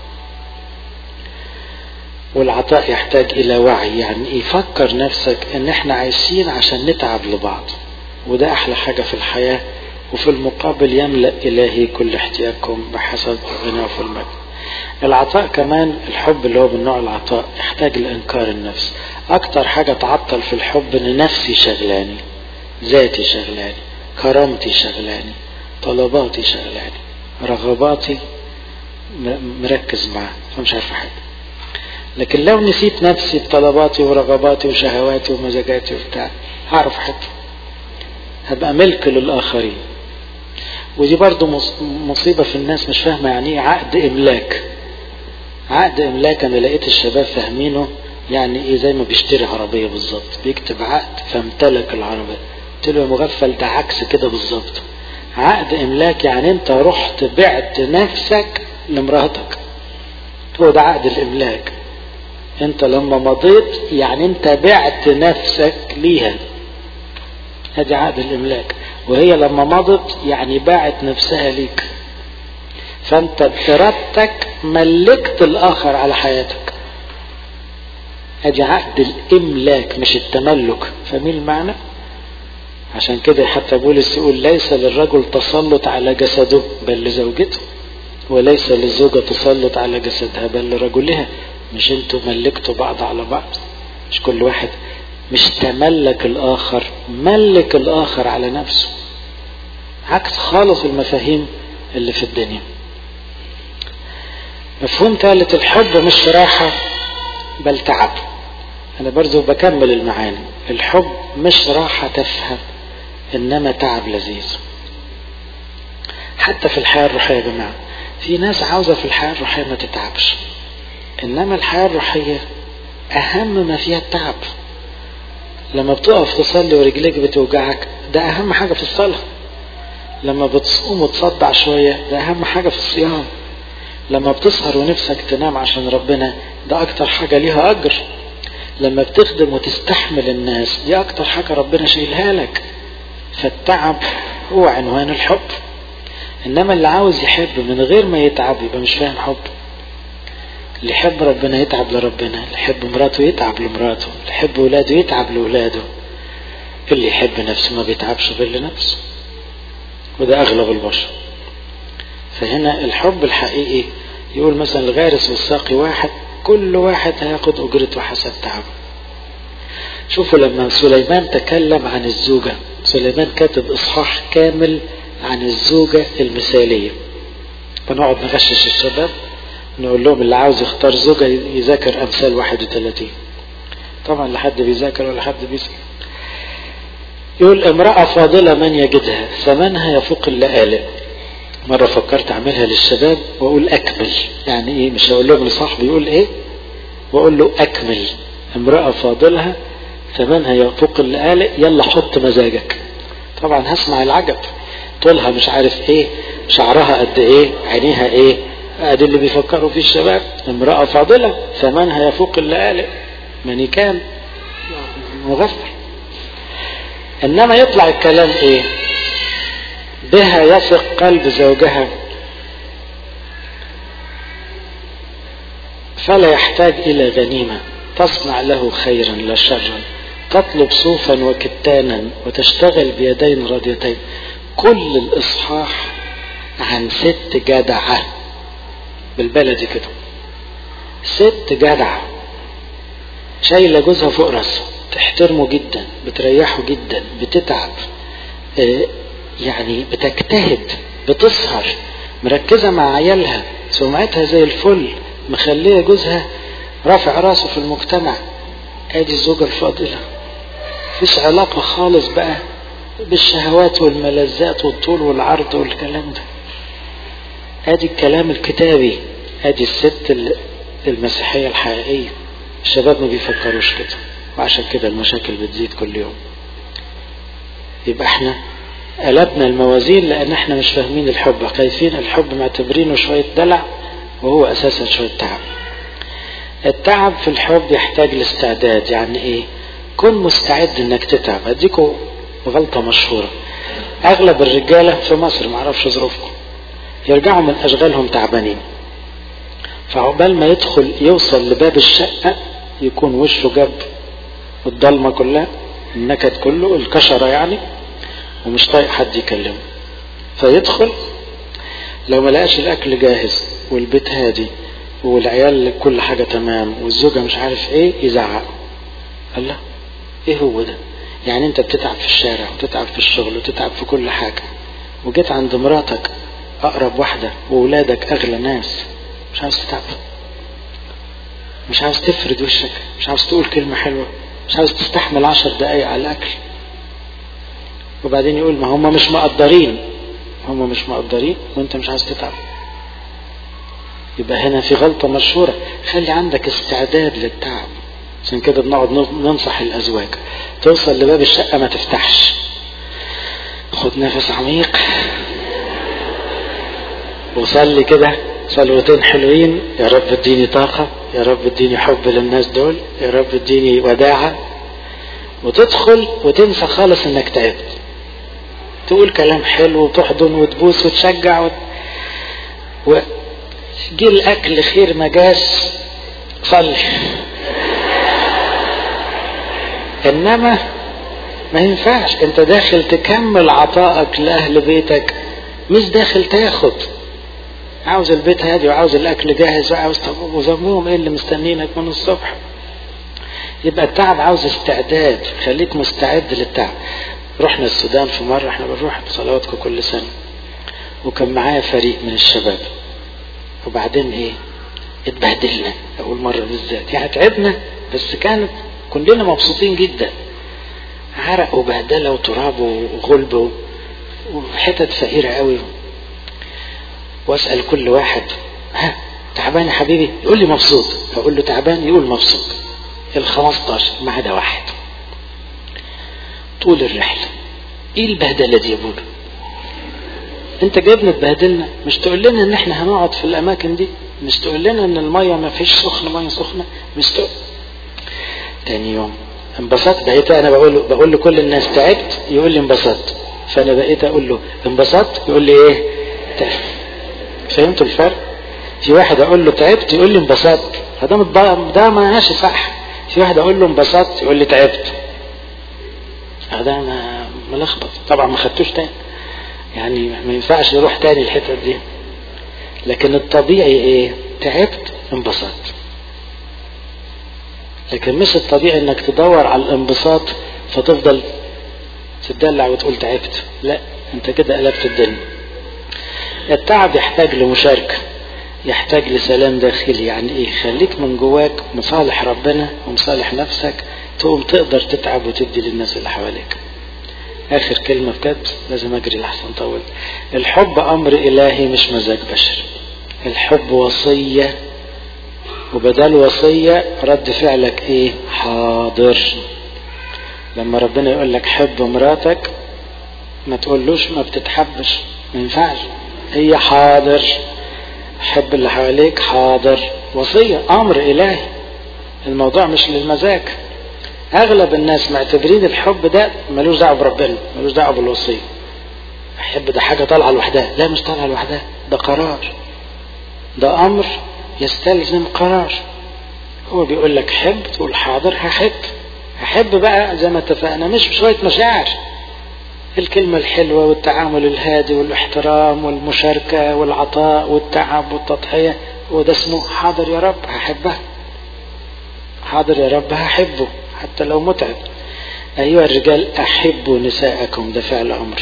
والعطاء يحتاج الى وعي يعني يفكر نفسك ان احنا عايشين عشان نتعب لبعض وده احلى حاجة في الحياة وفي المقابل يملأ إلهي كل احتياجكم بحسب غناه في المجد العطاء كمان الحب اللي هو من نوع العطاء يحتاج لإنكار النفس أكتر حاجة تعطل في الحب إن نفسي شغلاني ذاتي شغلاني كرامتي شغلاني طلباتي شغلاني رغباتي مركز معاه فمش عارف حاجة لكن لو نسيت نفسي بطلباتي ورغباتي وشهواتي ومزاجاتي وبتاع هعرف حاجة هبقى ملك للآخرين ودي برضو مصيبة في الناس مش فاهمة يعني ايه عقد املاك عقد املاك انا لقيت الشباب فاهمينه يعني ايه زي ما بيشتري عربية بالظبط بيكتب عقد فامتلك العربية قلت له يا مغفل ده عكس كده بالظبط عقد املاك يعني انت رحت بعت نفسك لمراتك هو ده عقد الاملاك انت لما مضيت يعني انت بعت نفسك ليها هذه عقد الاملاك وهي لما مضت يعني باعت نفسها ليك فانت بارادتك ملكت الاخر على حياتك ادي عقد الاملاك مش التملك فاهمين المعنى عشان كده حتى بولس يقول ليس للرجل تسلط على جسده بل لزوجته وليس للزوجة تسلط على جسدها بل لرجلها مش انتوا ملكتوا بعض على بعض مش كل واحد مش تملك الاخر ملك الاخر على نفسه عكس خالص المفاهيم اللي في الدنيا مفهوم ثالث الحب مش راحة بل تعب انا برضو بكمل المعاني الحب مش راحة تافهة انما تعب لذيذ حتى في الحياة الروحية يا جماعة في ناس عاوزة في الحياة الروحية ما تتعبش انما الحياة الروحية اهم ما فيها التعب لما بتقف تصلي ورجليك بتوجعك ده اهم حاجة في الصلاة لما بتصوم وتصدع شوية ده اهم حاجة في الصيام لما بتسهر ونفسك تنام عشان ربنا ده اكتر حاجة ليها اجر لما بتخدم وتستحمل الناس دي اكتر حاجة ربنا شايلها لك فالتعب هو عنوان الحب انما اللي عاوز يحب من غير ما يتعب يبقى مش فاهم حب اللي يحب ربنا يتعب لربنا اللي يحب مراته يتعب لمراته اللي يحب ولاده يتعب لولاده اللي يحب نفسه ما بيتعبش غير لنفسه وده اغلب البشر فهنا الحب الحقيقي يقول مثلا الغارس والساقي واحد كل واحد هياخد اجرته حسب تعبه شوفوا لما سليمان تكلم عن الزوجة سليمان كاتب اصحاح كامل عن الزوجة المثالية فنقعد نغشش الشباب نقول لهم اللي عاوز يختار زوجة يذاكر أمثال 31 طبعا لا حد بيذاكر ولا حد بيسأل يقول امرأة فاضلة من يجدها ثمنها يفوق اللآلئ مرة فكرت أعملها للشباب وأقول أكمل يعني إيه مش هقول لهم لصاحبي يقول إيه وأقول له أكمل امرأة فاضلها ثمنها يفوق اللآلئ يلا حط مزاجك طبعا هسمع العجب طولها مش عارف ايه شعرها قد ايه عينيها ايه ادي اللي بيفكروا فيه الشباب امرأة فاضلة ثمنها يفوق اللآلئ مانيكان مغفر انما يطلع الكلام ايه بها يثق قلب زوجها فلا يحتاج الى غنيمة تصنع له خيرا لا شرا تطلب صوفا وكتانا وتشتغل بيدين راضيتين كل الاصحاح عن ست جدعة بالبلدي كده ست جدعة شايلة جوزها فوق راسها تحترمه جدا بتريحه جدا بتتعب اه يعني بتجتهد بتسهر مركزة مع عيالها سمعتها زي الفل مخلية جوزها رافع راسه في المجتمع ادي الزوجة الفاضلة مفيش علاقة خالص بقى بالشهوات والملذات والطول والعرض والكلام ده ادي الكلام الكتابي ادي الست المسيحية الحقيقية الشباب ما بيفكروش كده وعشان كده المشاكل بتزيد كل يوم يبقى احنا قلبنا الموازين لان احنا مش فاهمين الحب خايفين الحب معتبرينه شوية دلع وهو اساسا شوية تعب التعب في الحب يحتاج لاستعداد يعني ايه كن مستعد انك تتعب اديكوا غلطة مشهورة اغلب الرجالة في مصر معرفش ظروفكم يرجعوا من اشغالهم تعبانين فعقبال ما يدخل يوصل لباب الشقة يكون وشه جاب الضلمة كلها النكد كله الكشرة يعني ومش طايق حد يكلمه فيدخل لو ما لقاش الاكل جاهز والبيت هادي والعيال كل حاجة تمام والزوجة مش عارف ايه يزعق قال لا ايه هو ده يعني انت بتتعب في الشارع وتتعب في الشغل وتتعب في كل حاجة وجيت عند مراتك اقرب واحدة وولادك اغلى ناس مش عاوز تتعب مش عاوز تفرد وشك مش عاوز تقول كلمة حلوة مش عاوز تستحمل عشر دقايق على الاكل وبعدين يقول ما هم مش مقدرين هم مش مقدرين وانت مش عايز تتعب يبقى هنا في غلطة مشهورة خلي عندك استعداد للتعب عشان كده بنقعد ننصح الأزواج توصل لباب الشقة ما تفتحش خد نفس عميق وصلي كده صلوتين حلوين يا رب اديني طاقة يا رب اديني حب للناس دول يا رب اديني وداعة وتدخل وتنسى خالص انك تعبت تقول كلام حلو وتحضن وتبوس وتشجع وت... و... جه الاكل خير ما جاش صلي انما ما ينفعش انت داخل تكمل عطائك لاهل بيتك مش داخل تاخد عاوز البيت هادي وعاوز الاكل جاهز وعاوز طب وذنبهم ايه اللي مستنينك من الصبح يبقى التعب عاوز استعداد خليك مستعد للتعب رحنا السودان في مرة احنا بنروح بصلواتكم كل سنة وكان معايا فريق من الشباب وبعدين ايه اتبهدلنا اول مرة بالذات يعني تعبنا بس كانت كلنا مبسوطين جدا عرق وبهدلة وتراب وغلب وحتت فقيرة قوي واسأل كل واحد ها تعبان يا حبيبي يقول لي مبسوط اقول له تعبان يقول مبسوط ال 15 ما عدا واحد طول الرحلة ايه البهدلة دي يا بولا انت جايبنا تبهدلنا مش تقول لنا ان احنا هنقعد في الاماكن دي مش تقول لنا ان المية ما فيش سخنة مية سخنة مش تقول تاني يوم انبسطت بقيت انا بقول بقول لكل الناس تعبت يقول لي انبسطت فانا بقيت اقول له انبسطت يقول لي ايه تعبت فهمتوا الفرق في واحد اقول له تعبت يقول لي انبسطت فده ده ما ماشي صح في واحد اقول له انبسطت يقول لي تعبت هذا انا ملخبط طبعا ما خدتوش تاني يعني ما ينفعش يروح تاني الحتت دي لكن الطبيعي ايه تعبت انبسطت لكن مش الطبيعي انك تدور على الانبساط فتفضل تدلع وتقول تعبت لا انت كده قلبت الدنيا التعب يحتاج لمشاركة يحتاج لسلام داخلي يعني ايه خليك من جواك مصالح ربنا ومصالح نفسك تقوم تقدر تتعب وتدي للناس اللي حواليك اخر كلمة بجد لازم اجري لحسن طول الحب امر الهي مش مزاج بشري الحب وصية وبدل وصية رد فعلك ايه حاضر لما ربنا يقول لك حب مراتك ما تقولوش ما بتتحبش ما ينفعش هي حاضر حب اللي حواليك حاضر وصية امر الهي الموضوع مش للمزاج اغلب الناس معتبرين الحب ده ملوش دعوه بربنا ملوش دعوه بالوصيه الحب ده حاجه طالعه لوحدها لا مش طالعه لوحدها ده قرار ده امر يستلزم قرار هو بيقول لك حب تقول حاضر هحب هحب بقى زي ما اتفقنا مش بشويه مشاعر الكلمة الحلوة والتعامل الهادي والاحترام والمشاركة والعطاء والتعب والتضحية وده اسمه حاضر يا رب هحبها حاضر يا رب هحبه حتى لو متعب أيها الرجال أحبوا نساءكم ده فعل أمر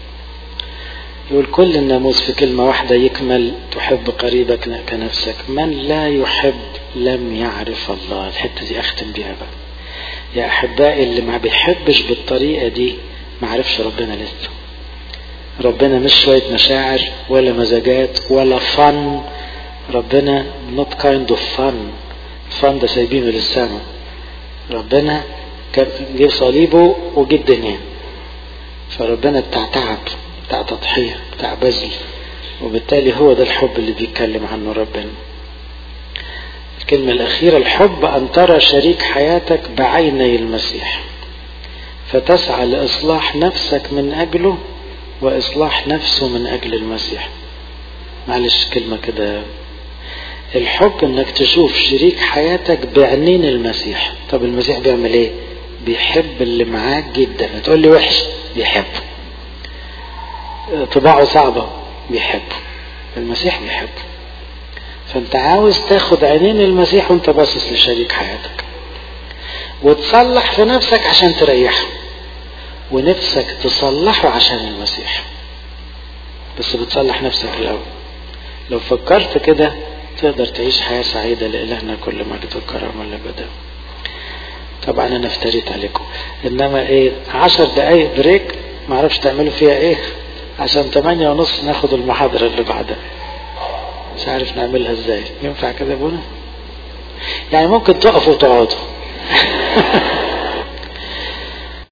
يقول كل الناموس في كلمة واحدة يكمل تحب قريبك كنفسك من لا يحب لم يعرف الله الحتة دي أختم بيها بقى يا أحبائي اللي ما بيحبش بالطريقة دي ما عرفش ربنا لسه ربنا مش شوية مشاعر ولا مزاجات ولا فن ربنا not kind of fun فن ده سايبينه للسما ربنا جه صليبه وجه الدنيا فربنا بتاع تعب بتاع تضحية بتاع بذل وبالتالي هو ده الحب اللي بيتكلم عنه ربنا الكلمة الأخيرة الحب أن ترى شريك حياتك بعيني المسيح فتسعى لإصلاح نفسك من أجله وإصلاح نفسه من أجل المسيح معلش كلمة كده الحب انك تشوف شريك حياتك بعينين المسيح طب المسيح بيعمل ايه بيحب اللي معاك جدا تقول لي وحش بيحبه طباعه صعبة بيحبه المسيح بيحبه فانت عاوز تاخد عينين المسيح وانت باصص لشريك حياتك وتصلح في نفسك عشان تريحه ونفسك تصلحه عشان المسيح بس بتصلح نفسك الاول لو فكرت كده تقدر تعيش حياة سعيدة لإلهنا كل مجد وكرم الأبدا طبعا أنا افتريت عليكم إنما إيه عشر دقايق بريك معرفش تعملوا فيها إيه عشان تمانية ونص ناخد المحاضرة اللي بعدها مش عارف نعملها ازاي ينفع كده يا ابونا يعني ممكن تقفوا وتقعدوا